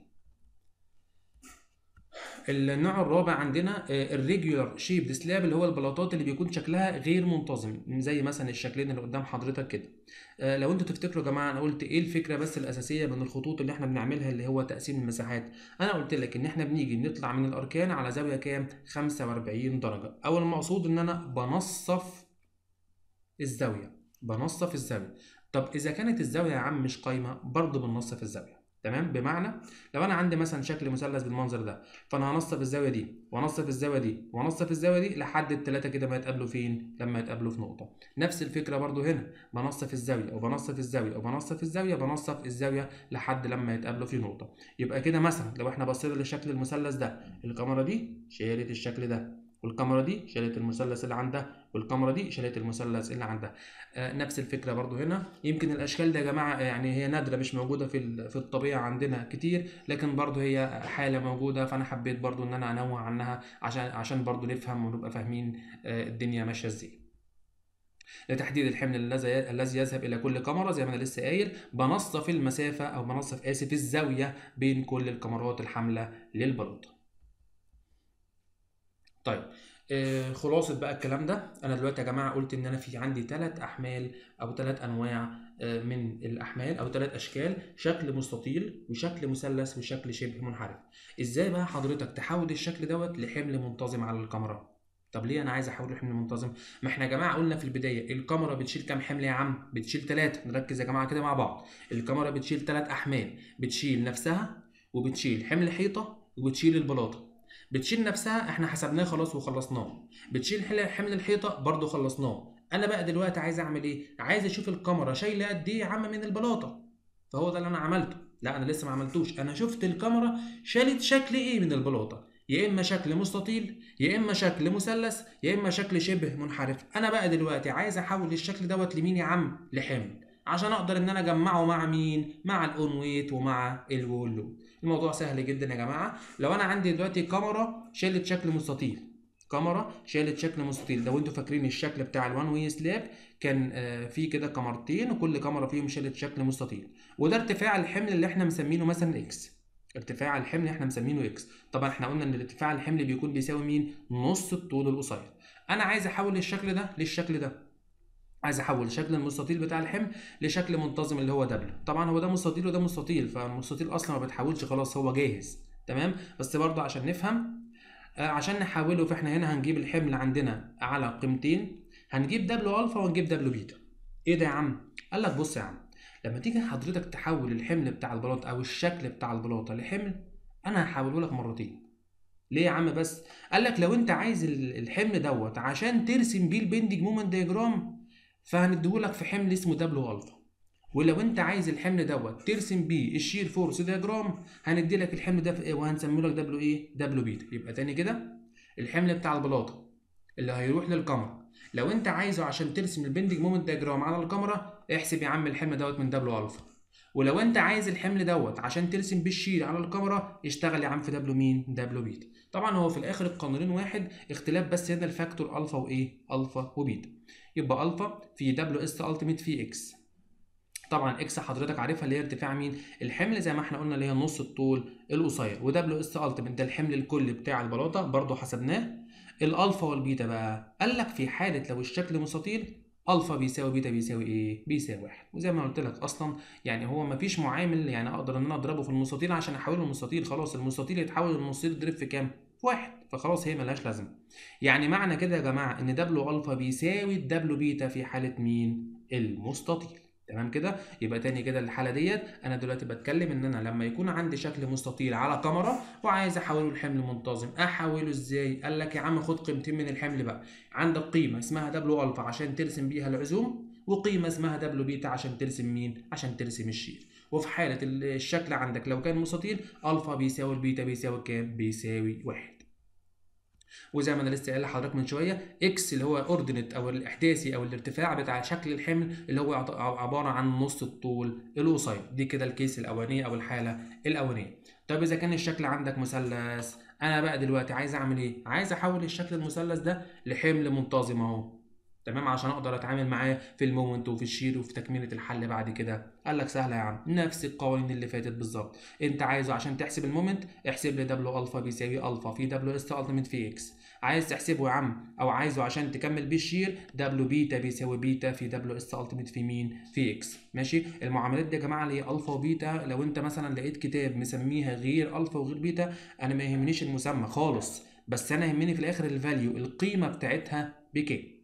النوع الرابع عندنا الريجولار شيب سلاب اللي هو البلاطات اللي بيكون شكلها غير منتظم زي مثلا الشكلين اللي قدام حضرتك كده آه، لو انتوا تفتكروا يا جماعه انا قلت ايه الفكره بس الاساسيه من الخطوط اللي احنا بنعملها اللي هو تقسيم المساحات انا قلت لك ان احنا بنيجي نطلع من الاركان على زاويه كام 45 درجه او المقصود ان انا بنصف الزاويه بنصف الزاويه طب اذا كانت الزاويه يا عم مش قايمه برضه بننصف الزاويه تمام بمعنى لو انا عندي مثلا شكل مثلث بالمنظر ده فانا هنصف الزاويه دي وانصف الزاويه دي وانصف الزاويه دي لحد الثلاثه كده ما يتقابلوا فين لما يتقابلوا في نقطه نفس الفكره برضو هنا بنصف الزاويه وبنصف الزاويه وبنصف الزاويه بنصف الزاويه لحد لما يتقابلوا في نقطه يبقى كده مثلا لو احنا بصينا لشكل المثلث ده الكاميرا دي شالت الشكل ده والكاميرا دي شالت المثلث اللي عندها والكاميرا دي شالت المثلث اللي عندها آه نفس الفكره برضو هنا يمكن الاشكال دي يا جماعه يعني هي نادره مش موجوده في في الطبيعه عندنا كتير لكن برضو هي حاله موجوده فانا حبيت برضو ان انا انوع عنها عشان عشان برضو نفهم ونبقى فاهمين آه الدنيا ماشيه ازاي لتحديد الحمل الذي الذي يذهب الى كل كاميرا زي ما انا لسه قايل بنصف المسافه او بنصف اسف الزاويه بين كل الكاميرات الحامله للبلاطه طيب آه خلاصة بقى الكلام ده انا دلوقتي يا جماعه قلت ان انا في عندي ثلاث احمال او ثلاث انواع آه من الاحمال او ثلاث اشكال شكل مستطيل وشكل مثلث وشكل شبه منحرف ازاي بقى حضرتك تحول الشكل دوت لحمل منتظم على الكاميرا طب ليه انا عايز احوله لحمل منتظم ما احنا يا جماعه قلنا في البدايه الكاميرا بتشيل كام حمل يا عم بتشيل ثلاثه نركز يا جماعه كده مع بعض الكاميرا بتشيل ثلاث احمال بتشيل نفسها وبتشيل حمل حيطه وبتشيل البلاطه بتشيل نفسها احنا حسبناه خلاص وخلصناه بتشيل حمل الحيطه برضو خلصناه انا بقى دلوقتي عايز اعمل ايه عايز اشوف الكاميرا شايله قد ايه يا عم من البلاطه فهو ده اللي انا عملته لا انا لسه ما عملتوش انا شفت الكاميرا شالت شكل ايه من البلاطه يا اما شكل مستطيل يا اما شكل مثلث يا اما شكل شبه منحرف انا بقى دلوقتي عايز احول الشكل دوت لمين يا عم لحمل عشان اقدر ان انا اجمعه مع مين مع الاون ويت ومع الوول لود الموضوع سهل جدا يا جماعه لو انا عندي دلوقتي كاميرا شالت شكل مستطيل كاميرا شالت شكل مستطيل لو انتوا فاكرين الشكل بتاع الوان واي سلاب كان آه في كده كاميرتين وكل كاميرا فيهم شالت شكل مستطيل وده ارتفاع الحمل اللي احنا مسمينه مثلا اكس ارتفاع الحمل اللي احنا مسمينه اكس طبعا احنا قلنا ان ارتفاع الحمل بيكون بيساوي مين نص الطول القصير انا عايز احول الشكل ده للشكل ده عايز احول شكل المستطيل بتاع الحمل لشكل منتظم اللي هو دبل طبعا هو ده مستطيل وده مستطيل فالمستطيل اصلا ما بتحولش خلاص هو جاهز تمام بس برضه عشان نفهم آه عشان نحوله فاحنا هنا هنجيب الحمل عندنا على قيمتين هنجيب دبليو الفا ونجيب دبليو بيتا ايه ده يا عم قال لك بص يا عم لما تيجي حضرتك تحول الحمل بتاع البلاطه او الشكل بتاع البلاطه لحمل انا هحوله لك مرتين ليه يا عم بس قال لك لو انت عايز الحمل دوت عشان ترسم بيه البندنج مومنت دياجرام فهنديهولك في حمل اسمه دبليو الفا ولو انت عايز الحمل دوت ترسم بيه الشير فورس دياجرام هندي لك الحمل ده في ايه وهنسميه لك دبليو ايه دبليو بيتا يبقى تاني كده الحمل بتاع البلاطه اللي هيروح للكاميرا لو انت عايزه عشان ترسم البندنج مومنت دياجرام على الكاميرا احسب يا عم الحمل دوت من دبليو الفا ولو انت عايز الحمل دوت عشان ترسم بيه الشير على الكاميرا اشتغل يا عم في دبليو مين دبليو بيتا طبعا هو في الاخر القانونين واحد اختلاف بس هنا الفاكتور الفا وايه الفا وبيتا يبقى الفا في دبليو اس التيميت في اكس طبعا اكس حضرتك عارفها اللي هي ارتفاع مين الحمل زي ما احنا قلنا اللي هي نص الطول القصير ودبليو اس التيميت ده الحمل الكلي بتاع البلاطه برضو حسبناه الالفا والبيتا بقى قال لك في حاله لو الشكل مستطيل الفا بيساوي بيتا بيساوي ايه بيساوي واحد وزي ما قلت لك اصلا يعني هو ما فيش معامل يعني اقدر ان انا اضربه في المستطيل عشان احوله لمستطيل خلاص المستطيل يتحول للمستطيل يضرب في كام في واحد فخلاص هي ملهاش لازمه يعني معنى كده يا جماعه ان دبليو الفا بيساوي الدبليو بيتا في حاله مين المستطيل تمام كده يبقى تاني كده الحاله ديت انا دلوقتي بتكلم ان انا لما يكون عندي شكل مستطيل على كاميرا وعايز احوله لحمل منتظم احوله ازاي قال لك يا عم خد قيمتين من الحمل بقى عندك قيمه اسمها دبليو الفا عشان ترسم بيها العزوم وقيمه اسمها دبليو بيتا عشان ترسم مين عشان ترسم الشير وفي حاله الشكل عندك لو كان مستطيل الفا بيساوي البيتا بيساوي كام بيساوي واحد وزي ما انا لسه قايل لحضرتك من شويه اكس اللي هو اوردينت او الاحداثي او الارتفاع بتاع شكل الحمل اللي هو عط- عباره عن نص الطول القصير دي كده الكيس الاولانيه او الحاله الاولانيه طب اذا كان الشكل عندك مثلث انا بقى دلوقتي عايز اعمل ايه عايز احول الشكل المثلث ده لحمل منتظم اهو تمام عشان اقدر اتعامل معاه في المومنت وفي الشير وفي تكمله الحل بعد كده قال لك سهله يا عم نفس القوانين اللي فاتت بالظبط انت عايزه عشان تحسب المومنت احسب لي دبليو الفا بيساوي الفا في دبليو اس التيميت في اكس عايز تحسبه يا عم او عايزه عشان تكمل بيه الشير دبليو بيتا بيساوي بيتا في دبليو اس التيميت في مين في اكس ماشي المعاملات دي يا جماعه اللي هي الفا وبيتا لو انت مثلا لقيت كتاب مسميها غير الفا وغير بيتا انا ما يهمنيش المسمى خالص بس انا يهمني في الاخر الفاليو القيمه بتاعتها بكام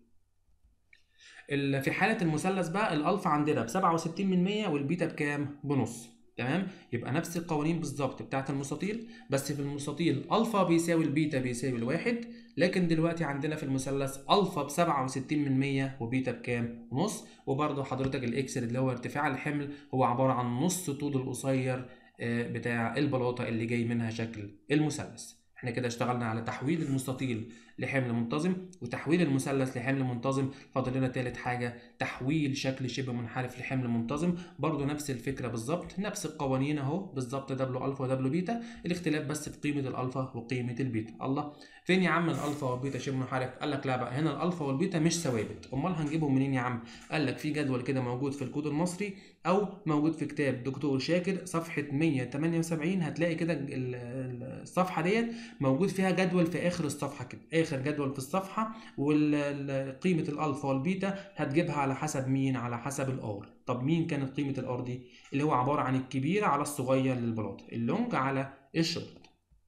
ال- في حالة المثلث بقى الألفا عندنا ب 67 من 100 والبيتا بكام؟ بنص تمام؟ يبقى نفس القوانين بالظبط بتاعت المستطيل بس في المستطيل ألفا بيساوي البيتا بيساوي الواحد لكن دلوقتي عندنا في المثلث ألفا ب 67 من 100 وبيتا بكام؟ نص وبرضه حضرتك الإكس اللي هو ارتفاع الحمل هو عبارة عن نص طول القصير آه، بتاع البلاطة اللي جاي منها شكل المثلث. احنا كده اشتغلنا على تحويل المستطيل لحمل منتظم وتحويل المثلث لحمل منتظم فاضل لنا تالت حاجه تحويل شكل شبه منحرف لحمل منتظم برضو نفس الفكره بالظبط نفس القوانين اهو بالظبط دبليو الفا ودبليو بيتا الاختلاف بس في قيمه الالفا وقيمه البيتا الله فين يا عم الالفا والبيتا شبه منحرف قال لك لا بقى هنا الالفا والبيتا مش ثوابت امال هنجيبهم منين يا عم قال لك في جدول كده موجود في الكود المصري او موجود في كتاب دكتور شاكر صفحه 178 هتلاقي كده ال- ال- الصفحه ديت موجود فيها جدول في اخر الصفحه كده اخر جدول في الصفحه وقيمه الالفا والبيتا هتجيبها على حسب مين على حسب الار طب مين كانت قيمه الار دي اللي هو عباره عن الكبير على الصغير للبلاطه اللونج على الشورت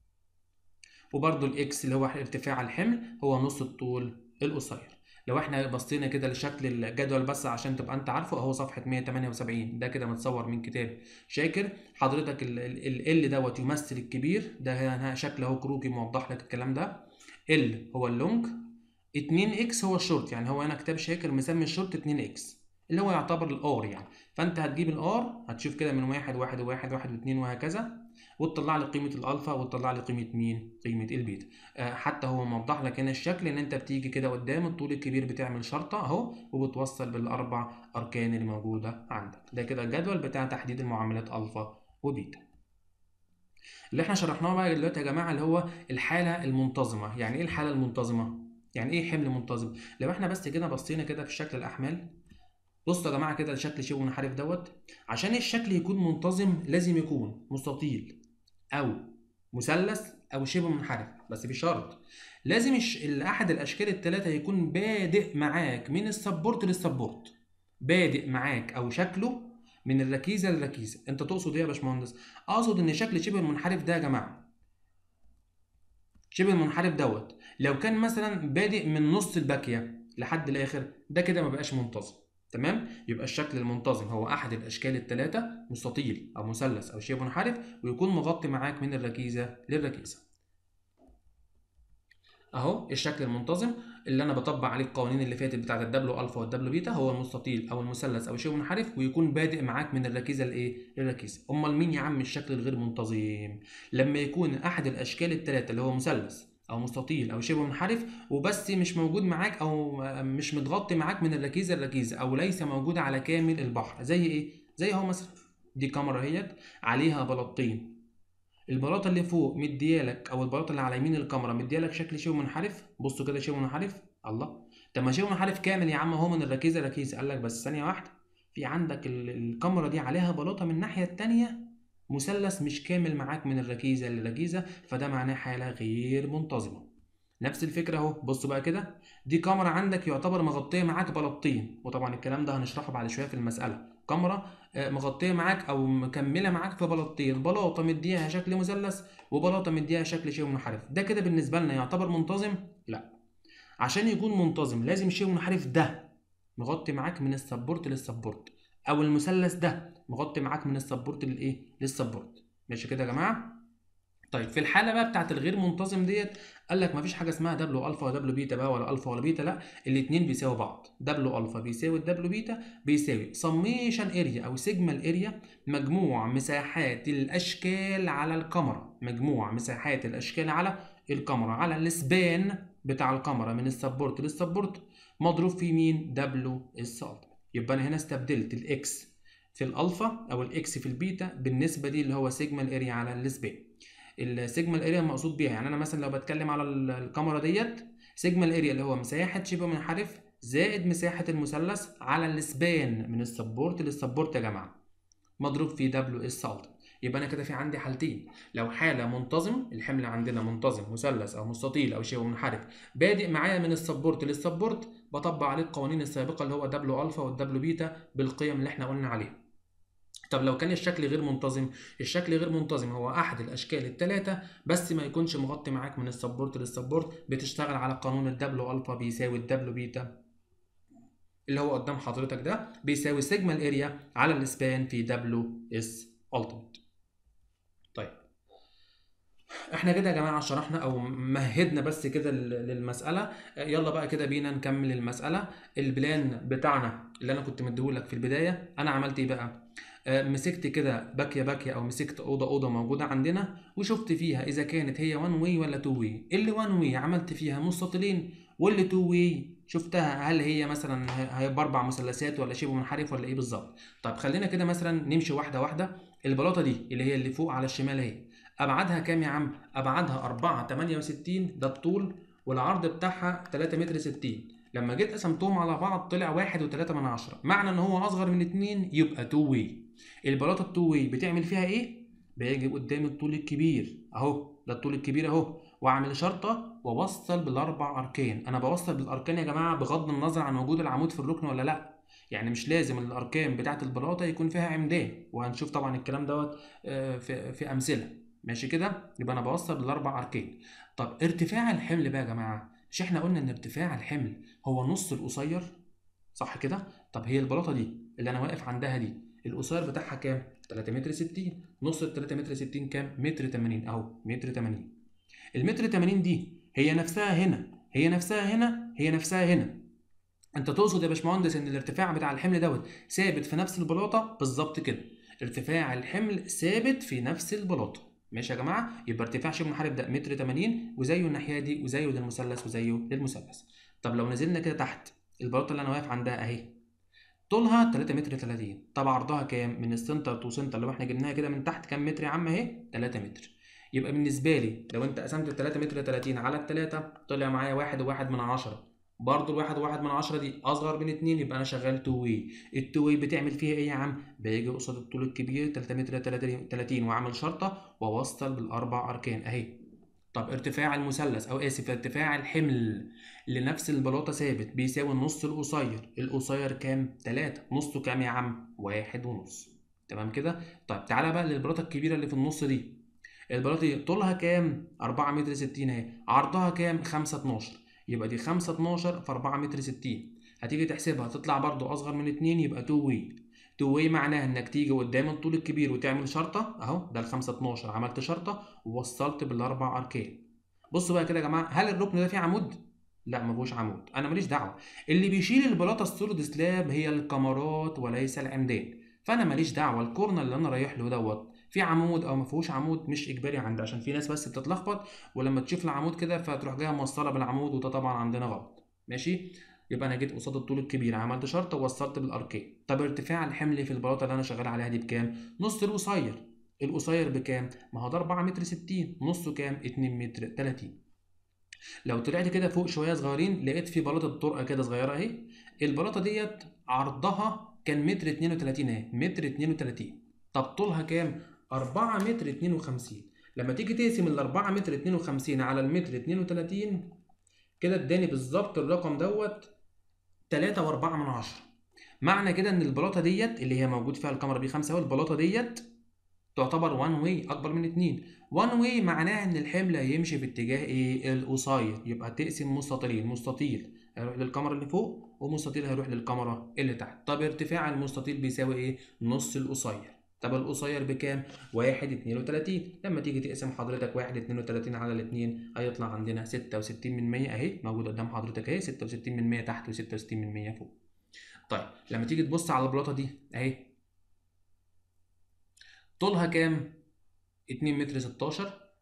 وبرده الاكس اللي هو ارتفاع الحمل هو نص الطول القصير لو احنا بصينا كده لشكل الجدول بس عشان تبقى انت عارفه اهو صفحه 178 ده كده متصور من كتاب شاكر حضرتك ال ال دوت يمثل الكبير ده هنا شكل اهو كروكي موضح لك الكلام ده ال هو اللونج 2 اكس هو الشورت يعني هو هنا كتاب شاكر مسمي الشورت 2 اكس اللي هو يعتبر الار يعني فانت هتجيب الار هتشوف كده من واحد واحد وواحد واحد واثنين وهكذا وتطلع لي قيمه الالفا وتطلع لي قيمه مين قيمه البيتا آه حتى هو موضح لك هنا الشكل ان انت بتيجي كده قدام الطول الكبير بتعمل شرطه اهو وبتوصل بالاربع اركان اللي موجوده عندك ده كده الجدول بتاع تحديد المعاملات الفا وبيتا اللي احنا شرحناه بقى دلوقتي يا جماعه اللي هو الحاله المنتظمه يعني ايه الحاله المنتظمه يعني ايه حمل منتظم لو احنا بس كده بصينا كده في شكل الاحمال بصوا يا جماعه كده الشكل شبه منحرف دوت عشان الشكل يكون منتظم لازم يكون مستطيل او مثلث او شبه منحرف بس بشرط لازم الش... احد الاشكال الثلاثه يكون بادئ معاك من السبورت للسبورت بادئ معاك او شكله من الركيزه للركيزه انت تقصد ايه يا باشمهندس اقصد ان شكل شبه المنحرف ده يا جماعه شبه المنحرف دوت لو كان مثلا بادئ من نص الباكيه لحد الاخر ده كده ما بقاش منتظم تمام يبقى الشكل المنتظم هو احد الاشكال الثلاثه مستطيل او مثلث او شبه منحرف ويكون مغطي معاك من الركيزه للركيزه اهو الشكل المنتظم اللي انا بطبق عليه القوانين اللي فاتت بتاعه الدبليو الفا والدبليو بيتا هو المستطيل او المثلث او شبه منحرف ويكون بادئ معاك من الركيزه لايه للركيزه امال مين يا عم الشكل الغير منتظم لما يكون احد الاشكال الثلاثه اللي هو مثلث او مستطيل او شبه منحرف وبس مش موجود معاك او مش متغطي معاك من الركيزه للركيزه او ليس موجود على كامل البحر زي ايه زي اهو مثلا دي كاميرا اهيت عليها بلاطين البلاطه اللي فوق مديالك او البلاطه اللي على يمين الكاميرا مديالك شكل شبه منحرف بصوا كده شبه منحرف الله طب ما شبه منحرف كامل يا عم اهو من الركيزه لركيزه قال لك بس ثانيه واحده في عندك الكاميرا دي عليها بلاطه من الناحيه الثانيه مثلث مش كامل معاك من الركيزه للركيزه فده معناه حاله غير منتظمه نفس الفكره اهو بصوا بقى كده دي كاميرا عندك يعتبر مغطيه معاك بلاطين وطبعا الكلام ده هنشرحه بعد شويه في المساله كاميرا مغطيه معاك او مكمله معاك في بلاطين بلاطه مديها شكل مثلث وبلاطه مديها شكل شبه منحرف ده كده بالنسبه لنا يعتبر منتظم لا عشان يكون منتظم لازم شبه منحرف ده مغطي معاك من السبورت للسبورت او المثلث ده مغطي معاك من السبورت للايه للسبورت ماشي كده يا جماعه طيب في الحاله بقى بتاعت الغير منتظم ديت قال لك مفيش حاجه اسمها دبليو الفا ودبليو بيتا بقى ولا الفا ولا بيتا لا الاثنين بيساوي بعض دبليو الفا بيساوي الدبليو بيتا بيساوي سميشن اريا او سيجمال اريا مجموع مساحات الاشكال على الكاميرا مجموع مساحات الاشكال على الكاميرا على السبان بتاع الكاميرا من السبورت للسبورت مضروب في مين دبليو اس التيمت يبقى انا هنا استبدلت الاكس في الالفا او الاكس في البيتا بالنسبه دي اللي هو سيجما الاريا على السبان السيجما الاريا المقصود بيها يعني انا مثلا لو بتكلم على الكاميرا ديت سيجما الاريا اللي هو مساحه شبه منحرف زائد مساحه المثلث على السبان من السبورت للسبورت يا جماعه مضروب في دبليو اس التيمت يبقى انا كده في عندي حالتين لو حاله منتظم الحمل عندنا منتظم مثلث او مستطيل او شبه منحرف بادئ معايا من السبورت للسبورت بطبق عليه القوانين السابقه اللي هو دبليو الفا والدبليو بيتا بالقيم اللي احنا قلنا عليها طب لو كان الشكل غير منتظم الشكل غير منتظم هو احد الاشكال الثلاثه بس ما يكونش مغطي معاك من السبورت للسبورت بتشتغل على قانون الدبليو الفا بيساوي الدبليو بيتا اللي هو قدام حضرتك ده بيساوي سيجما الاريا على الاسبان في دبليو اس التيمت طيب احنا كده يا جماعه شرحنا او مهدنا بس كده للمساله يلا بقى كده بينا نكمل المساله البلان بتاعنا اللي انا كنت مديهولك في البدايه انا عملت ايه بقى مسكت كده باكيه باكيه او مسكت اوضه اوضه موجوده عندنا وشفت فيها اذا كانت هي وان واي ولا تو واي اللي وان واي عملت فيها مستطيلين واللي تو واي شفتها هل هي مثلا هيبقى اربع مثلثات ولا شبه منحرف ولا ايه بالظبط طب خلينا كده مثلا نمشي واحده واحده البلاطه دي اللي هي اللي فوق على الشمال اهي ابعادها كام يا عم ابعادها 4 68 ده الطول والعرض بتاعها 3 متر 60 لما جيت قسمتهم على بعض طلع واحد وتلاتة من عشرة معنى ان هو اصغر من اتنين يبقى تو واي البلاطه التو واي بتعمل فيها ايه باجي قدام الطول الكبير اهو ده الطول الكبير اهو واعمل شرطه واوصل بالاربع اركان انا بوصل بالاركان يا جماعه بغض النظر عن وجود العمود في الركن ولا لا يعني مش لازم الاركان بتاعه البلاطه يكون فيها عمدان وهنشوف طبعا الكلام دوت في في امثله ماشي كده يبقى انا بوصل بالاربع اركان طب ارتفاع الحمل بقى يا جماعه مش احنا قلنا ان ارتفاع الحمل هو نص القصير صح كده طب هي البلاطه دي اللي انا واقف عندها دي القصير بتاعها كام 3 متر 60 نص ال 3 متر 60 كام متر 80 اهو متر 80 المتر 80 دي هي نفسها هنا هي نفسها هنا هي نفسها هنا انت تقصد يا باشمهندس ان الارتفاع بتاع الحمل دوت ثابت في نفس البلاطه بالظبط كده ارتفاع الحمل ثابت في نفس البلاطه ماشي يا جماعه يبقى ارتفاع شبه منحرف ده متر 80 وزيه الناحيه دي وزيه للمثلث وزيه للمثلث طب لو نزلنا كده تحت البلاطه اللي انا واقف عندها اهي طولها 3 متر 30 طب عرضها كام من السنتر تو سنتر لو احنا جبناها كده من تحت كام متر يا عم اهي 3 متر يبقى بالنسبه لي لو انت قسمت ال 3 متر 30 على التلاتة طلع معايا واحد وواحد من عشرة برضه الواحد وواحد من عشرة دي اصغر من اتنين يبقى انا شغال تو واي التو واي بتعمل فيها ايه يا عم باجي قصاد الطول الكبير 3 متر 30 واعمل شرطه واوصل بالاربع اركان اهي طب ارتفاع المثلث او اسف ارتفاع الحمل لنفس البلاطه ثابت بيساوي النص القصير القصير كام 3 نصه كام يا عم واحد ونص تمام كده طيب تعالى بقى للبلاطه الكبيره اللي في النص دي البلاطه دي طولها كام 4 متر 60 اهي عرضها كام 5 12 يبقى دي 5 12 في 4 متر 60 هتيجي تحسبها تطلع برضو اصغر من 2 يبقى 2 واي 2 واي معناها انك تيجي قدام الطول الكبير وتعمل شرطه اهو ده ال 5 12 عملت شرطه ووصلت بالاربع اركان بصوا بقى كده يا جماعه هل الركن ده فيه عمود لا ما فيهوش عمود انا ماليش دعوه اللي بيشيل البلاطه السوليد سلاب هي الكمرات وليس العمدان فانا ماليش دعوه الكورنر اللي انا رايح له دوت في عمود او ما فيهوش عمود مش اجباري عندي عشان في ناس بس بتتلخبط ولما تشوف العمود كده فتروح جايه موصله بالعمود وده طبعا عندنا غلط ماشي يبقى انا جيت قصاد الطول الكبير عملت شرطه ووصلت بالاركان طب ارتفاع الحمل في البلاطه اللي انا شغال عليها دي بكام نص القصير القصير بكام ما هو ده 4 متر 60 نصه كام 2 متر 30 لو طلعت كده فوق شويه صغيرين لقيت في بلاطه طرقه كده صغيره اهي البلاطه ديت عرضها كان متر 32 اهي متر 32 طب طولها كام 4 متر 52 لما تيجي تقسم ال 4 متر 52 على المتر 32 كده اداني بالظبط الرقم دوت 3 و4 من عشرة معنى كده ان البلاطه ديت اللي هي موجود فيها الكاميرا بي 5 اهو البلاطه ديت تعتبر وان واي اكبر من اتنين وان واي معناها ان الحمل هيمشي في اتجاه ايه القصير يبقى تقسم مستطيلين مستطيل هيروح للكاميرا اللي فوق ومستطيل هيروح للكاميرا اللي تحت طب ارتفاع المستطيل بيساوي ايه نص القصير طب القصير بكام؟ واحد اتنين وتلاتين لما تيجي تقسم حضرتك واحد اتنين وتلاتين على الاتنين هيطلع عندنا ستة وستين من مية اهي موجود قدام حضرتك اهي ستة وستين من مية تحت وستة وستين من مية فوق طيب لما تيجي تبص على البلاطة دي اهي طولها كام؟ اتنين متر ستاشر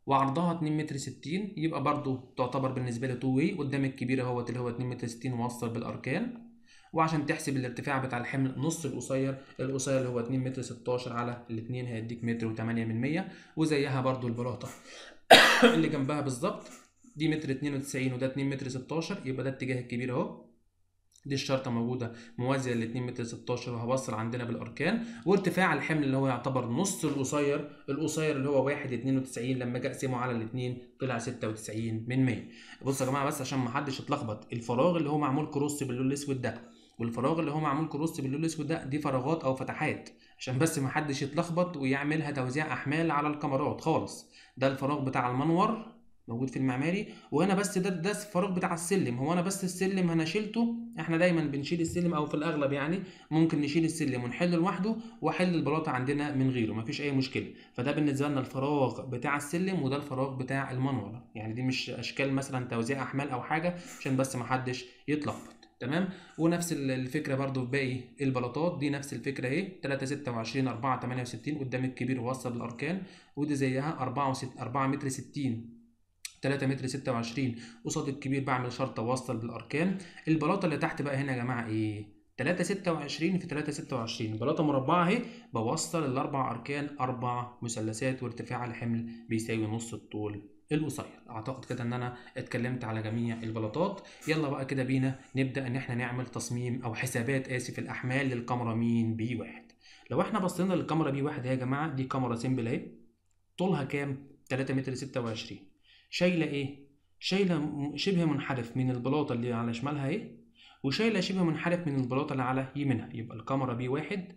وعرضها 2 متر 60 يبقى برضو تعتبر بالنسبه لي تو واي قدام الكبير اهوت اللي هو 2 متر 60 موصل بالاركان وعشان تحسب الارتفاع بتاع الحمل نص القصير القصير اللي هو 2 متر 16 على الاثنين هيديك متر و8 من 100 وزيها برضو البلاطه اللي جنبها بالظبط دي متر 92 وده 2 متر 16 يبقى ده اتجاه الكبير اهو دي الشرطه موجوده موازيه ل 2 متر 16 وهوصل عندنا بالاركان وارتفاع الحمل اللي هو يعتبر نص القصير القصير اللي هو 1 92 لما اجي اقسمه على الاثنين طلع 96 من 100 بصوا يا جماعه بس عشان ما حدش يتلخبط الفراغ اللي هو معمول كروس باللون الاسود ده والفراغ اللي هو معمول كروس باللون الاسود ده دي فراغات او فتحات عشان بس ما حدش يتلخبط ويعملها توزيع احمال على الكاميرات خالص ده الفراغ بتاع المنور موجود في المعماري وهنا بس ده ده الفراغ بتاع السلم هو انا بس السلم انا شيلته احنا دايما بنشيل السلم او في الاغلب يعني ممكن نشيل السلم ونحله لوحده واحل البلاطه عندنا من غيره مفيش اي مشكله فده بالنسبه لنا الفراغ بتاع السلم وده الفراغ بتاع المنور يعني دي مش اشكال مثلا توزيع احمال او حاجه عشان بس ما حدش يتلخبط تمام ونفس الفكره برضو في باقي البلاطات دي نفس الفكره اهي 3 26 4 68 قدام الكبير ووصل بالاركان ودي زيها 4 4 متر 60 3 متر 26 قصاد الكبير بعمل شرطه واصل بالاركان البلاطه اللي تحت بقى هنا يا جماعه ايه 3 26 في 3 26 بلاطه مربعه اهي بوصل الاربع اركان اربع مثلثات وارتفاع الحمل بيساوي نص الطول القصير اعتقد كده ان انا اتكلمت على جميع البلاطات يلا بقى كده بينا نبدا ان احنا نعمل تصميم او حسابات اسف الاحمال للكاميرا مين بي واحد لو احنا بصينا للكاميرا بي واحد يا جماعه دي كاميرا سيمبل اهي طولها كام 3 متر 26 شايله ايه شايله شبه منحرف من البلاطه اللي على شمالها اهي وشايله شبه منحرف من البلاطه اللي على يمينها يبقى الكاميرا بي واحد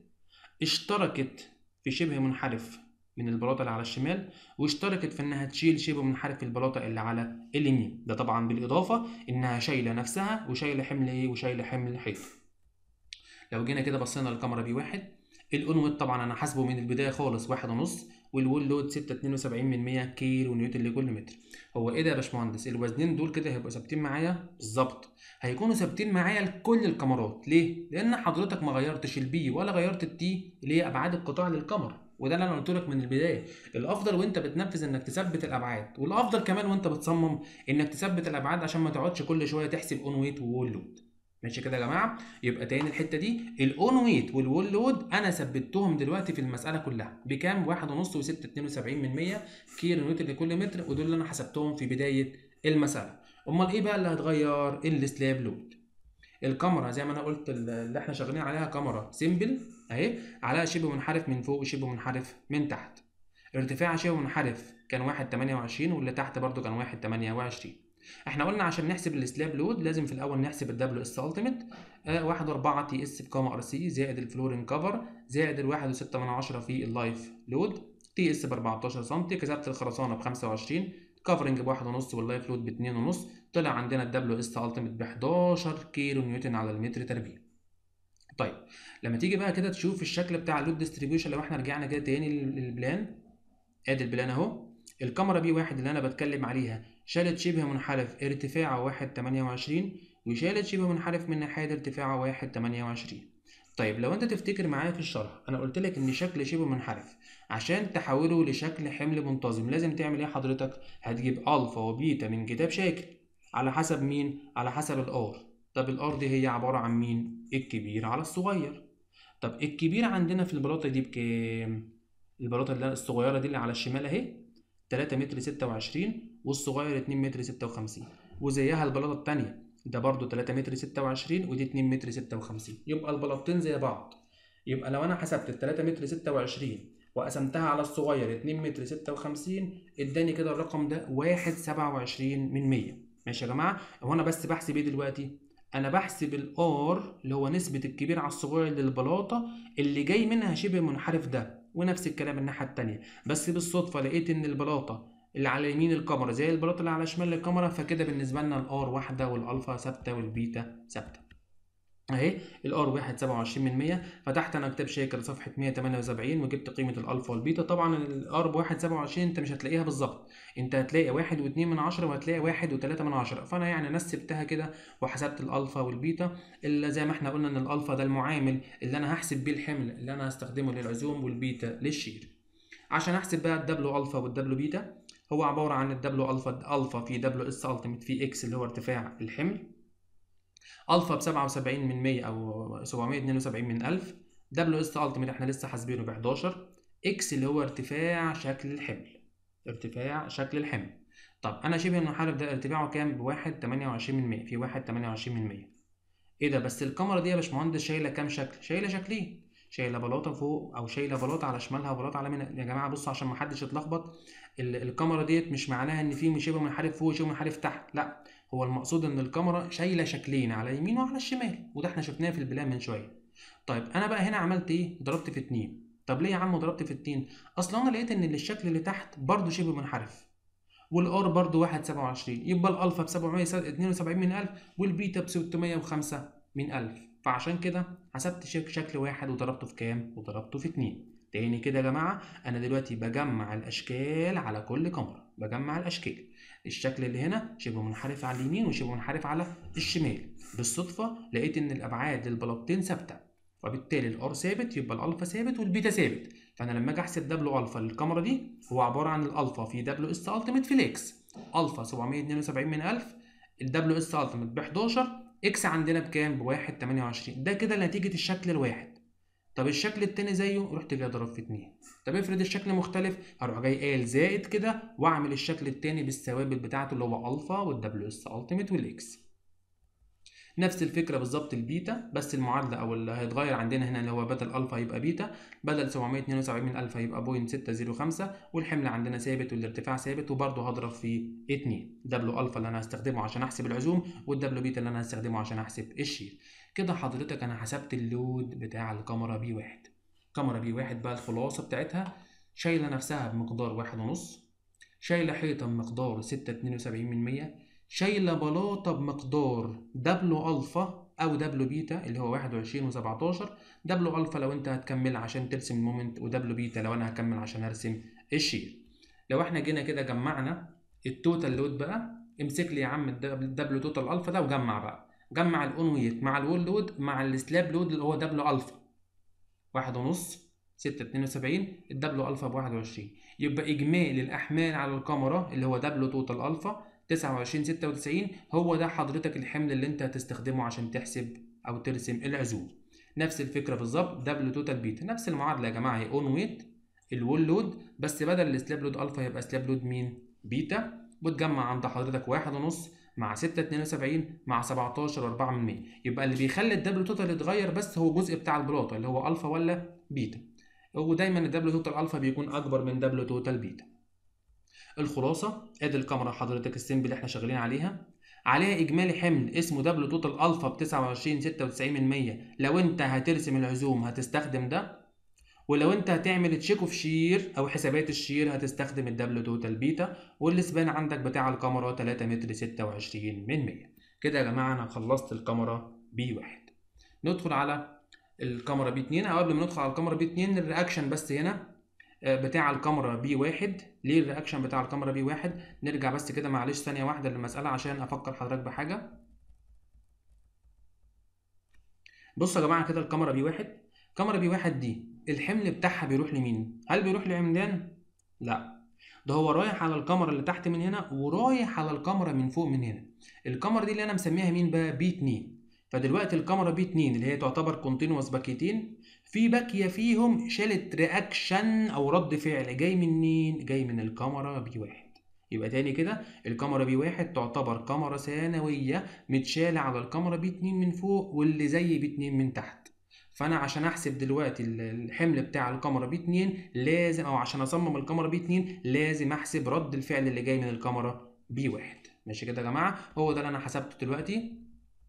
اشتركت في شبه منحرف من البلاطه اللي على الشمال واشتركت في انها تشيل شبه منحرف البلاطه اللي على اليمين ده طبعا بالاضافه انها شايله نفسها وشايله حمل ايه وشايله حمل حيط لو جينا كده بصينا للكاميرا بي واحد الاون طبعا انا حاسبه من البدايه خالص واحد ونص والوول لود 6.72 من 100 كيلو نيوتن لكل متر هو ايه ده يا باشمهندس الوزنين دول كده هيبقوا ثابتين معايا بالظبط هيكونوا ثابتين معايا لكل الكاميرات ليه لان حضرتك ما غيرتش البي ولا غيرت التي اللي هي ابعاد القطاع للكاميرا وده اللي انا قلت لك من البدايه الافضل وانت بتنفذ انك تثبت الابعاد والافضل كمان وانت بتصمم انك تثبت الابعاد عشان ما تقعدش كل شويه تحسب اون ويت وول لود ماشي كده يا جماعه يبقى تاني الحته دي الاون ويت والوول لود انا ثبتهم دلوقتي في المساله كلها بكام واحد ونص و6 72 من 100 كيلو نيوتن لكل متر ودول اللي انا حسبتهم في بدايه المساله امال ايه بقى اللي هتغير السلاب لود الكاميرا زي ما انا قلت اللي احنا شغالين عليها كاميرا سيمبل اهي عليها شبه منحرف من فوق وشبه منحرف من تحت ارتفاع شبه منحرف كان واحد 28 واللي تحت برضو كان واحد 28 احنا قلنا عشان نحسب السلاب لود لازم في الاول نحسب الدبليو اس التيميت آه واحد واربعة تي اس بكام ار سي زائد الفلورين كفر زائد الواحد وستة من عشرة في اللايف لود تي اس ب 14 سم كسبت الخرسانة ب 25 كفرنج بواحد ونص واللايف لود باتنين ونص طلع عندنا الدبليو اس التيميت ب 11 كيلو نيوتن على المتر تربيع طيب لما تيجي بقى كده تشوف الشكل بتاع اللود ديستريبيوشن لو احنا رجعنا كده تاني للبلان ادي البلان اهو الكاميرا بي واحد اللي انا بتكلم عليها شالت شبه منحرف ارتفاعه واحد تمانية وعشرين وشالت شبه منحرف من ناحية ارتفاعه واحد تمانية وعشرين طيب لو انت تفتكر معايا في الشرح انا قلت لك ان شكل شبه منحرف عشان تحوله لشكل حمل منتظم لازم تعمل ايه حضرتك هتجيب الفا وبيتا من كتاب شاكل على حسب مين على حسب الار طب الار دي هي عبارة عن مين الكبير على الصغير طب الكبير عندنا في البلاطة دي بكام البلاطة اللي الصغيرة دي اللي على الشمال اهي 3 متر 26 والصغير 2 متر 56 وزيها البلاطة التانية ده برضو 3 متر 26 ودي 2 متر 56 يبقى البلاطتين زي بعض يبقى لو انا حسبت ال 3 متر 26 وقسمتها على الصغير 2 متر 56 اداني كده الرقم ده 1.27 من 100 ماشي يا جماعه هو انا بس بحسب ايه دلوقتي انا بحسب الار اللي هو نسبه الكبير على الصغير للبلاطه اللي جاي منها شبه منحرف ده ونفس الكلام الناحيه التانية بس بالصدفه لقيت ان البلاطه اللي على يمين الكاميرا زي البلاطه اللي على شمال الكاميرا فكده بالنسبه لنا الار واحده والالفا ثابته والبيتا ثابته اهي الار واحد سبعة وعشرين من مية فتحت انا كتاب شاكر صفحة مية تمانية وسبعين وجبت قيمة الالفا والبيتا طبعا الار بواحد سبعة وعشرين انت مش هتلاقيها بالظبط انت هتلاقي واحد واتنين من عشرة وهتلاقي واحد وتلاتة من عشرة فانا يعني نسبتها كده وحسبت الالفا والبيتا اللي زي ما احنا قلنا ان الالفا ده المعامل اللي انا هحسب بيه الحمل اللي انا هستخدمه للعزوم والبيتا للشير عشان احسب بقى الدبلو الفا والدبلو بيتا هو عباره عن الدبليو الفا الفا في دبليو اس التيميت في اكس اللي هو ارتفاع الحمل الفا ب 77 من 100 او 772 من 1000 دبليو اس التيميت احنا لسه حاسبينه ب 11 اكس اللي هو ارتفاع شكل الحمل ارتفاع شكل الحمل طب انا شبه المنحرف ده ارتفاعه كام بواحد 28 من 100 في واحد 28 من 100 ايه ده بس الكاميرا دي يا باشمهندس شايله كام شكل شايله شكلين شايله بلاطه فوق او شايله بلاطه على شمالها وبلاطه على يمينها يا جماعه بصوا عشان ما حدش يتلخبط الكاميرا ديت مش معناها ان في شبه منحرف فوق وشبه منحرف تحت لا هو المقصود ان الكاميرا شايله شكلين على يمين وعلى الشمال وده احنا شفناه في البلان من شويه طيب انا بقى هنا عملت ايه ضربت في اتنين طب ليه يا عم ضربت في اتنين اصل انا لقيت ان الشكل اللي تحت برضه شبه منحرف والار برضه واحد سبعة وعشرين يبقى الالفا ب 772 من 1000 والبيتا ب 605 من 1000 فعشان كده حسبت شكل واحد وضربته في كام وضربته في اتنين تاني كده يا جماعة أنا دلوقتي بجمع الأشكال على كل كاميرا بجمع الأشكال الشكل اللي هنا شبه منحرف على اليمين وشبه منحرف على الشمال بالصدفة لقيت إن الأبعاد للبلاطتين ثابتة وبالتالي الار ثابت يبقى الالفا ثابت والبيتا ثابت فانا لما اجي احسب دبليو الفا للكاميرا دي هو عباره عن الالفا في دبليو اس التيميت في الاكس الفا 772 من 1000 الدبليو اس التيميت ب 11 اكس عندنا بكام ب 1.28 ده كده نتيجه الشكل الواحد طب الشكل التاني زيه رحت جاي ضرب في اتنين طب افرض الشكل مختلف هروح جاي قايل زائد كده واعمل الشكل التاني بالثوابت بتاعته اللي هو الفا والدبليو اس التيميت والاكس نفس الفكره بالظبط البيتا بس المعادله او اللي هيتغير عندنا هنا اللي هو بدل الفا يبقى بيتا بدل 772 من الفا يبقى بوينت 605 والحمل عندنا ثابت والارتفاع ثابت وبرده هضرب في 2 دبليو الفا اللي انا هستخدمه عشان احسب العزوم والدبليو بيتا اللي انا هستخدمه عشان احسب الشير كده حضرتك انا حسبت اللود بتاع الكاميرا بي واحد كاميرا بي واحد بقى الخلاصه بتاعتها شايله نفسها بمقدار واحد ونص شايله حيطه بمقدار 6.72 من 100 شايله بلاطه بمقدار دبليو الفا او دبليو بيتا اللي هو 21 و17 دبليو الفا لو انت هتكمل عشان ترسم المومنت ودبليو بيتا لو انا هكمل عشان ارسم الشير لو احنا جينا كده جمعنا التوتال لود بقى امسك لي يا عم الدبليو توتال الفا ده وجمع بقى جمع الاون ويت مع الوول لود مع السلاب لود اللي هو دبليو الفا واحد ونص ستة اتنين وسبعين الدبليو الفا بواحد وعشرين يبقى اجمالي الاحمال على الكاميرا اللي هو دبليو توتال الفا 29 96 هو ده حضرتك الحمل اللي انت هتستخدمه عشان تحسب او ترسم العزوم نفس الفكره بالظبط دبليو توتال بيتا نفس المعادله يا جماعه هي اون ويت الوول لود بس بدل السلاب لود الفا يبقى سلاب لود مين بيتا وتجمع عند حضرتك واحد ونص مع 6 72 مع 17 4 من 100 يبقى اللي بيخلي الدبليو توتال يتغير بس هو الجزء بتاع البلاطه اللي هو الفا ولا بيتا ودايما الدبليو توتال الفا بيكون اكبر من دبليو توتال بيتا الخلاصه ادي الكاميرا حضرتك السمبل اللي احنا شغالين عليها عليها اجمالي حمل اسمه دبليو توتال الفا ب 29 96 من 100 لو انت هترسم العزوم هتستخدم ده ولو انت هتعمل تشيك اوف شير او حسابات الشير هتستخدم الدبليو توتال بيتا والسبان عندك بتاع الكاميرا 3 متر 26 من 100 كده يا جماعه انا خلصت الكاميرا بي 1 ندخل على الكاميرا بي 2 او قبل ما ندخل على الكاميرا بي 2 الرياكشن بس هنا بتاع الكاميرا بي واحد ليه الرياكشن بتاع الكاميرا بي واحد نرجع بس كده معلش ثانية واحدة للمسألة عشان أفكر حضرتك بحاجة بصوا يا جماعة كده الكاميرا بي واحد الكاميرا بي واحد دي الحمل بتاعها بيروح لمين؟ هل بيروح لعمدان؟ لا ده هو رايح على الكاميرا اللي تحت من هنا ورايح على الكاميرا من فوق من هنا الكاميرا دي اللي انا مسميها مين بقى بي 2 فدلوقتي الكاميرا بي 2 اللي هي تعتبر كونتينوس باكيتين في باكيه فيهم شالت رياكشن او رد فعل جاي منين جاي من الكاميرا بي واحد يبقى تاني كده الكاميرا بي واحد تعتبر كاميرا ثانويه متشاله على الكاميرا بي 2 من فوق واللي زي بي 2 من تحت فانا عشان احسب دلوقتي الحمل بتاع الكاميرا بي 2 لازم او عشان اصمم الكاميرا بي 2 لازم احسب رد الفعل اللي جاي من الكاميرا بي واحد ماشي كده يا جماعه هو ده اللي انا حسبته دلوقتي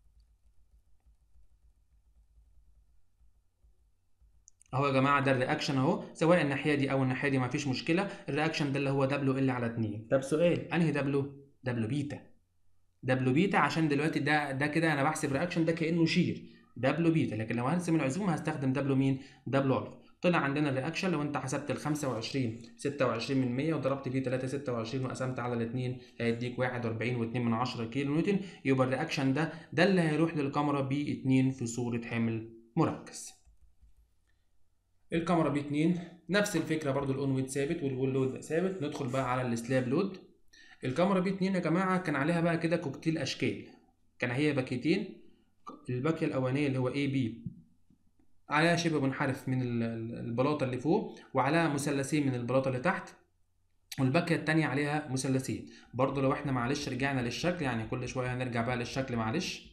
اهو يا جماعه ده الرياكشن اهو سواء الناحيه دي او الناحيه دي مفيش مشكله الرياكشن ده اللي هو دبليو ال على 2 طب سؤال انهي دبليو دبليو بيتا دبليو بيتا عشان دلوقتي ده ده كده انا بحسب رياكشن ده كانه شير دبليو بيتا لكن لو هرسم العزوم هستخدم دبليو مين دبليو الفا طلع عندنا الرياكشن لو انت حسبت ال 25 26 من 100 وضربت فيه 3 26 وقسمت على الاثنين هيديك 41 و2 من 10 كيلو نيوتن يبقى الرياكشن ده ده اللي هيروح للكاميرا بي 2 في صوره حمل مركز الكاميرا بي 2 نفس الفكره برضو الاون ويت ثابت والوول لود ثابت ندخل بقى على السلاب لود الكاميرا بي 2 يا جماعه كان عليها بقى كده كوكتيل اشكال كان هي باكيتين الباكيه الاولانيه اللي هو اي بي عليها شبه منحرف من البلاطه اللي فوق وعليها مثلثين من البلاطه اللي تحت والباكيه التانية عليها مثلثين برضو لو احنا معلش رجعنا للشكل يعني كل شويه هنرجع بقى للشكل معلش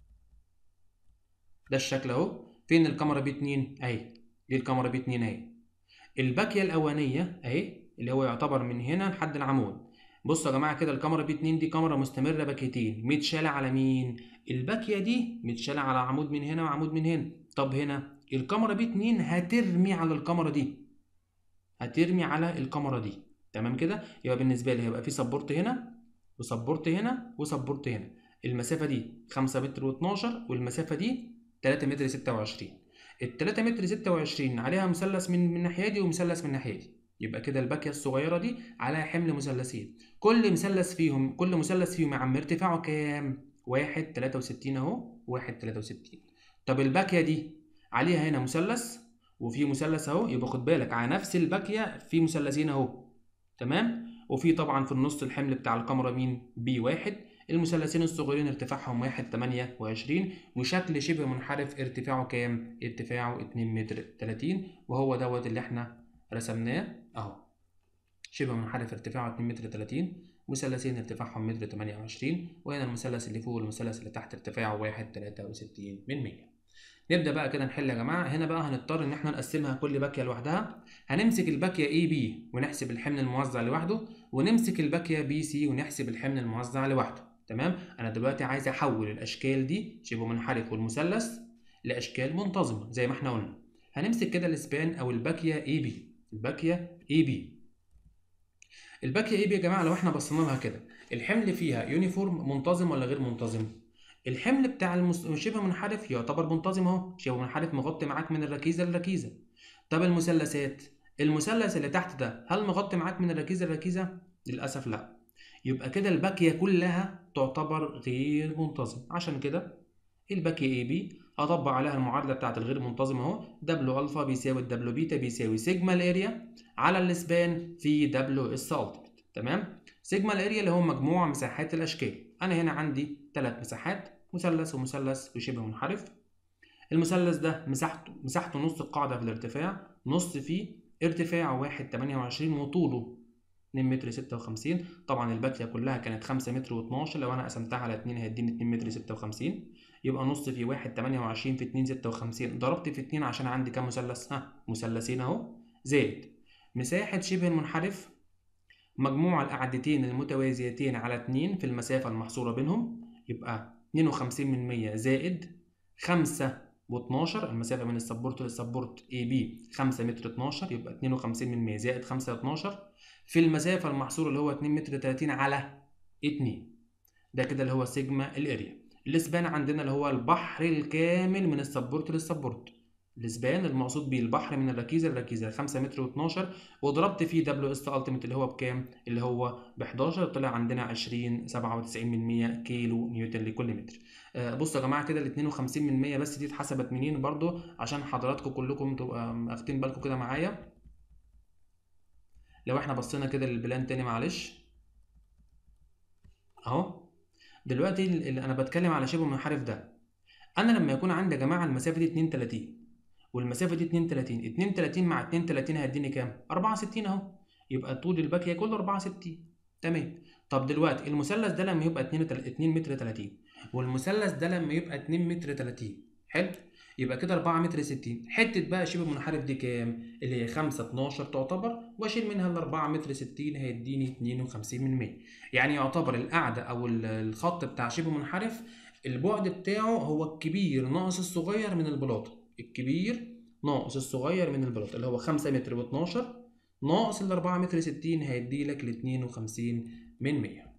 ده الشكل اهو فين الكاميرا بي 2 اهي دي الكاميرا بي 2 اهي الباكيه الاولانيه اهي اللي هو يعتبر من هنا لحد العمود بصوا يا جماعه كده الكاميرا بي 2 دي كاميرا مستمره باكيتين متشاله على مين الباكيه دي متشاله على عمود من هنا وعمود من هنا طب هنا الكاميرا بي 2 هترمي على الكاميرا دي هترمي على الكاميرا دي تمام كده يبقى بالنسبه لي هيبقى في سبورت هنا وسبورت هنا وسبورت هنا المسافه دي 5 متر و12 والمسافه دي 3 متر 26 ال 3 متر 26 عليها مثلث من من الناحيه دي ومثلث من الناحيه دي يبقى كده الباكيه الصغيره دي عليها حمل مثلثين كل مثلث فيهم كل مثلث فيهم يا عم ارتفاعه كام واحد 63 اهو واحد 63 طب الباكيه دي عليها هنا مثلث وفي مثلث اهو يبقى خد بالك على نفس الباكيه في مثلثين اهو تمام وفي طبعا في النص الحمل بتاع الكاميرا مين بي واحد المثلثين الصغيرين ارتفاعهم واحد تمانية وعشرين وشكل شبه منحرف ارتفاعه كام؟ ارتفاعه اتنين متر تلاتين وهو دوت اللي احنا رسمناه اهو شبه منحرف ارتفاعه اتنين متر تلاتين مثلثين ارتفاعهم متر تمانية وعشرين وهنا المثلث اللي فوق والمثلث اللي تحت ارتفاعه واحد تلاتة وستين من مية نبدا بقى كده نحل يا جماعه هنا بقى هنضطر ان احنا نقسمها كل باكيه لوحدها هنمسك الباكيه اي بي ونحسب الحمل الموزع لوحده ونمسك الباكيه بي سي ونحسب الحمل الموزع لوحده تمام انا دلوقتي عايز احول الاشكال دي شبه منحرف والمثلث لاشكال منتظمه زي ما احنا قلنا هنمسك كده السبان او الباكيه اي بي الباكيه اي بي الباكيه اي بي يا جماعه لو احنا بصينا لها كده الحمل فيها يونيفورم منتظم ولا غير منتظم الحمل بتاع المس... شبه منحرف يعتبر منتظم اهو شبه منحرف مغطي معاك من الركيزه للركيزه طب المثلثات المثلث اللي تحت ده هل مغطي معاك من الركيزه للركيزه للاسف لا يبقى كده الباكيه كلها تعتبر غير منتظم عشان كده الباكيه اي بي هطبق عليها المعادله بتاعت الغير منتظم اهو دبليو الفا بيساوي الدبليو بيتا بيساوي سيجما الاريا على الاسبان في دبليو اس التيمت تمام سيجما الاريا اللي هو مجموع مساحات الاشكال انا هنا عندي ثلاث مساحات مثلث ومثلث وشبه منحرف المثلث ده مساحته مساحته نص القاعده في الارتفاع نص فيه ارتفاعه واحد تمانية وعشرين وطوله 2 متر 56 طبعا الباكيه كلها كانت 5 متر و12 لو انا قسمتها على 2 هيديني 2 متر 56 يبقى نص في 1 28 في 2 56 ضربت في 2 عشان عندي كام مثلث ها مثلثين اهو زائد مساحه شبه المنحرف مجموع القعدتين المتوازيتين على 2 في المسافه المحصوره بينهم يبقى 52 من 100 زائد 5 و12 المسافه من السبورت للسبورت اي بي 5 متر 12 يبقى 52 من 100 زائد 5 12 في المسافة المحصورة اللي هو 2 متر 30 على 2 ده كده اللي هو سيجما الاريا الاسبان عندنا اللي هو البحر الكامل من السبورت للسبورت الاسبان المقصود بيه البحر من الركيزه للركيزه 5 متر و12 وضربت فيه دبليو اس التيمت اللي هو بكام؟ اللي هو ب 11 طلع عندنا 20 97 من 100 كيلو نيوتن لكل متر. آه بصوا يا جماعه كده ال 52 من 100 بس دي اتحسبت منين برضو عشان حضراتكم كلكم تبقى واخدين بالكم كده معايا. لو احنا بصينا كده للبلان تاني معلش اهو دلوقتي اللي انا بتكلم على شبه منحرف ده انا لما يكون عندي يا جماعه المسافه دي 32 والمسافه دي 32 32 مع 32 هيديني كام 64 اهو يبقى طول الباكيه كله 64 تمام طب دلوقتي المثلث ده لما يبقى 2 2 متر 30 والمثلث ده لما يبقى 2 متر 30 حلو يبقى كده 4 متر 60 حته بقى شبه منحرف دي كام اللي هي 5 12 تعتبر واشيل منها ال 4 متر 60 هيديني 52 من 100 يعني يعتبر القاعده او الخط بتاع شبه منحرف البعد بتاعه هو الكبير ناقص الصغير من البلاطه الكبير ناقص الصغير من البلاطه اللي هو 5 متر و12 ناقص ال 4 متر 60 هيدي لك ال 52 من 100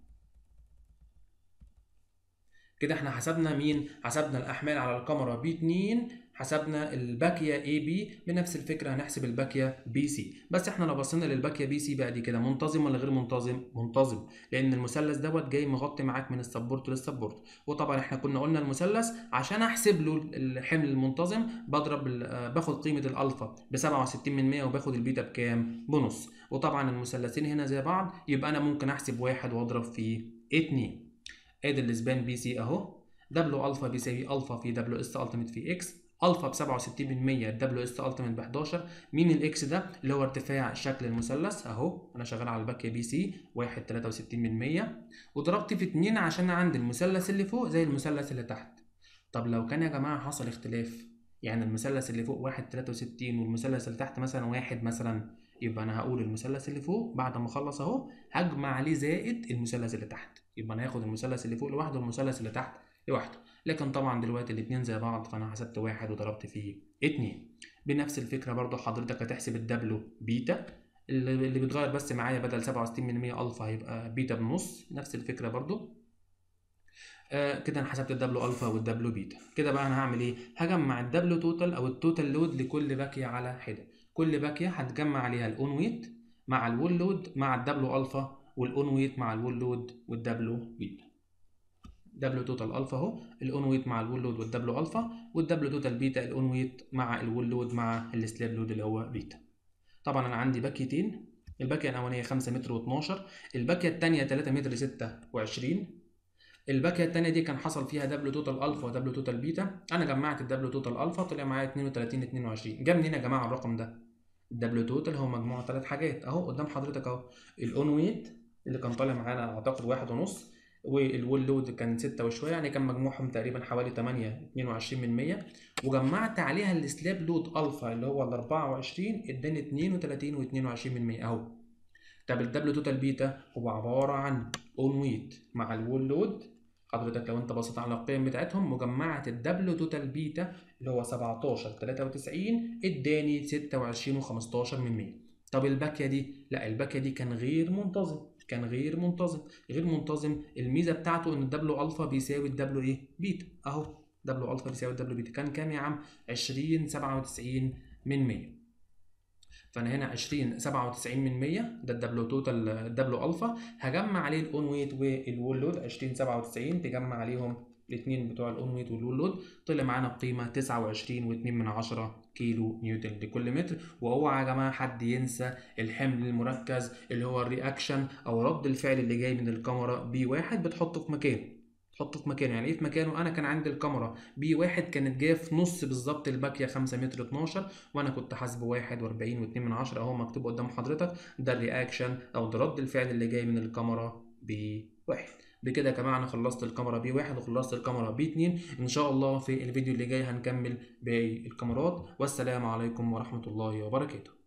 كده احنا حسبنا مين؟ حسبنا الأحمال على الكاميرا بي 2 حسبنا الباكيه اي بي بنفس الفكره هنحسب الباكيه بي سي بس احنا لو بصينا للباكيه بي سي بقى دي كده منتظم ولا غير منتظم منتظم لان المثلث دوت جاي مغطي معاك من السبورت للسبورت وطبعا احنا كنا قلنا المثلث عشان احسب له الحمل المنتظم بضرب باخد قيمه الالفا ب 67 من 100 وباخد البيتا بكام بنص وطبعا المثلثين هنا زي بعض يبقى انا ممكن احسب واحد واضرب فيه 2 ادي الاسبان بي سي اهو دبليو الفا بيساوي الفا في دبليو اس التيميت في اكس الفا ب 67% دبليو اس التيميت ب 11 مين الاكس ده اللي هو ارتفاع شكل المثلث اهو انا شغال على الباكيه بي سي 1 63% وضربت في 2 عشان عندي المثلث اللي فوق زي المثلث اللي تحت طب لو كان يا جماعه حصل اختلاف يعني المثلث اللي فوق 1 63 والمثلث اللي تحت مثلا واحد مثلا يبقى انا هقول المثلث اللي فوق بعد ما اخلص اهو هجمع عليه زائد المثلث اللي تحت يبقى انا هاخد المثلث اللي فوق لوحده والمثلث اللي تحت لوحده لكن طبعا دلوقتي الاتنين زي بعض فانا حسبت واحد وضربت فيه اتنين بنفس الفكره برضو حضرتك هتحسب الدبلو بيتا اللي بيتغير بس معايا بدل 67 من 100 الفا هيبقى بيتا بنص نفس الفكره برضو آه كده انا حسبت الدبلو الفا والدبلو بيتا كده بقى انا هعمل ايه هجمع الدبلو توتال او التوتال لود لكل باكيه على حده كل باكيه هتجمع عليها الاون ويت مع الول لود مع الدبلو الفا والاون ويت مع الول لود والدبلو بيتا دبليو توتال الفا اهو الاون ويت مع الول لود والدبليو الفا والدبليو توتال بيتا الاون ويت مع الول لود مع السلاب لود اللي هو بيتا طبعا انا عندي باكيتين الباكيه الاولانيه 5 متر و12 الباكيه الثانيه 3 متر 26 الباكيه الثانيه دي كان حصل فيها دبليو توتال الفا ودبليو توتال بيتا انا جمعت الدبليو توتال الفا طلع معايا 32 22 جاب منين يا جماعه الرقم ده الدبليو توتال هو مجموع ثلاث حاجات اهو قدام حضرتك اهو الاون ويت اللي كان طالع معانا اعتقد واحد ونص والول لود كان 6 وشويه يعني كان مجموعهم تقريبا حوالي 8 22 من 100 وجمعت عليها السلاب لود الفا اللي هو ال 24 اداني 32 و22 من 100 اهو طب الدبليو توتال بيتا هو عباره عن اون ويت مع الول لود حضرتك لو انت بصيت على القيم بتاعتهم مجمعة الدبليو توتال بيتا اللي هو 17 93 اداني 26 و15 من 100 طب الباكيه دي لا الباكيه دي كان غير منتظم كان غير منتظم غير منتظم الميزه بتاعته ان الدبليو الفا بيساوي الدبليو ايه بيتا اهو دبليو الفا بيساوي الدبليو بيتا كان كام يا عم 20 97 من 100 فانا هنا 20 97 من 100 ده الدبليو توتال الدبليو الفا هجمع عليه الاون ويت والول لود 20 97 تجمع عليهم الاثنين بتوع الاون ويت والول لود طلع معانا بقيمه 29 و2 من 10 كيلو نيوتن لكل متر واوعى يا جماعه حد ينسى الحمل المركز اللي هو الرياكشن او رد الفعل اللي جاي من الكاميرا بي واحد بتحطه في مكانه تحطه في مكانه يعني ايه في مكانه انا كان عندي الكاميرا بي واحد كانت جايه في نص بالظبط الباكيه 5 متر 12 وانا كنت حاسبه 41 و2 من 10 اهو مكتوب قدام حضرتك ده الرياكشن او ده رد الفعل اللي جاي من الكاميرا بي واحد بكده يا جماعه انا خلصت الكاميرا بي واحد وخلصت الكاميرا بي اتنين ان شاء الله في الفيديو اللي جاي هنكمل باقي الكاميرات والسلام عليكم ورحمه الله وبركاته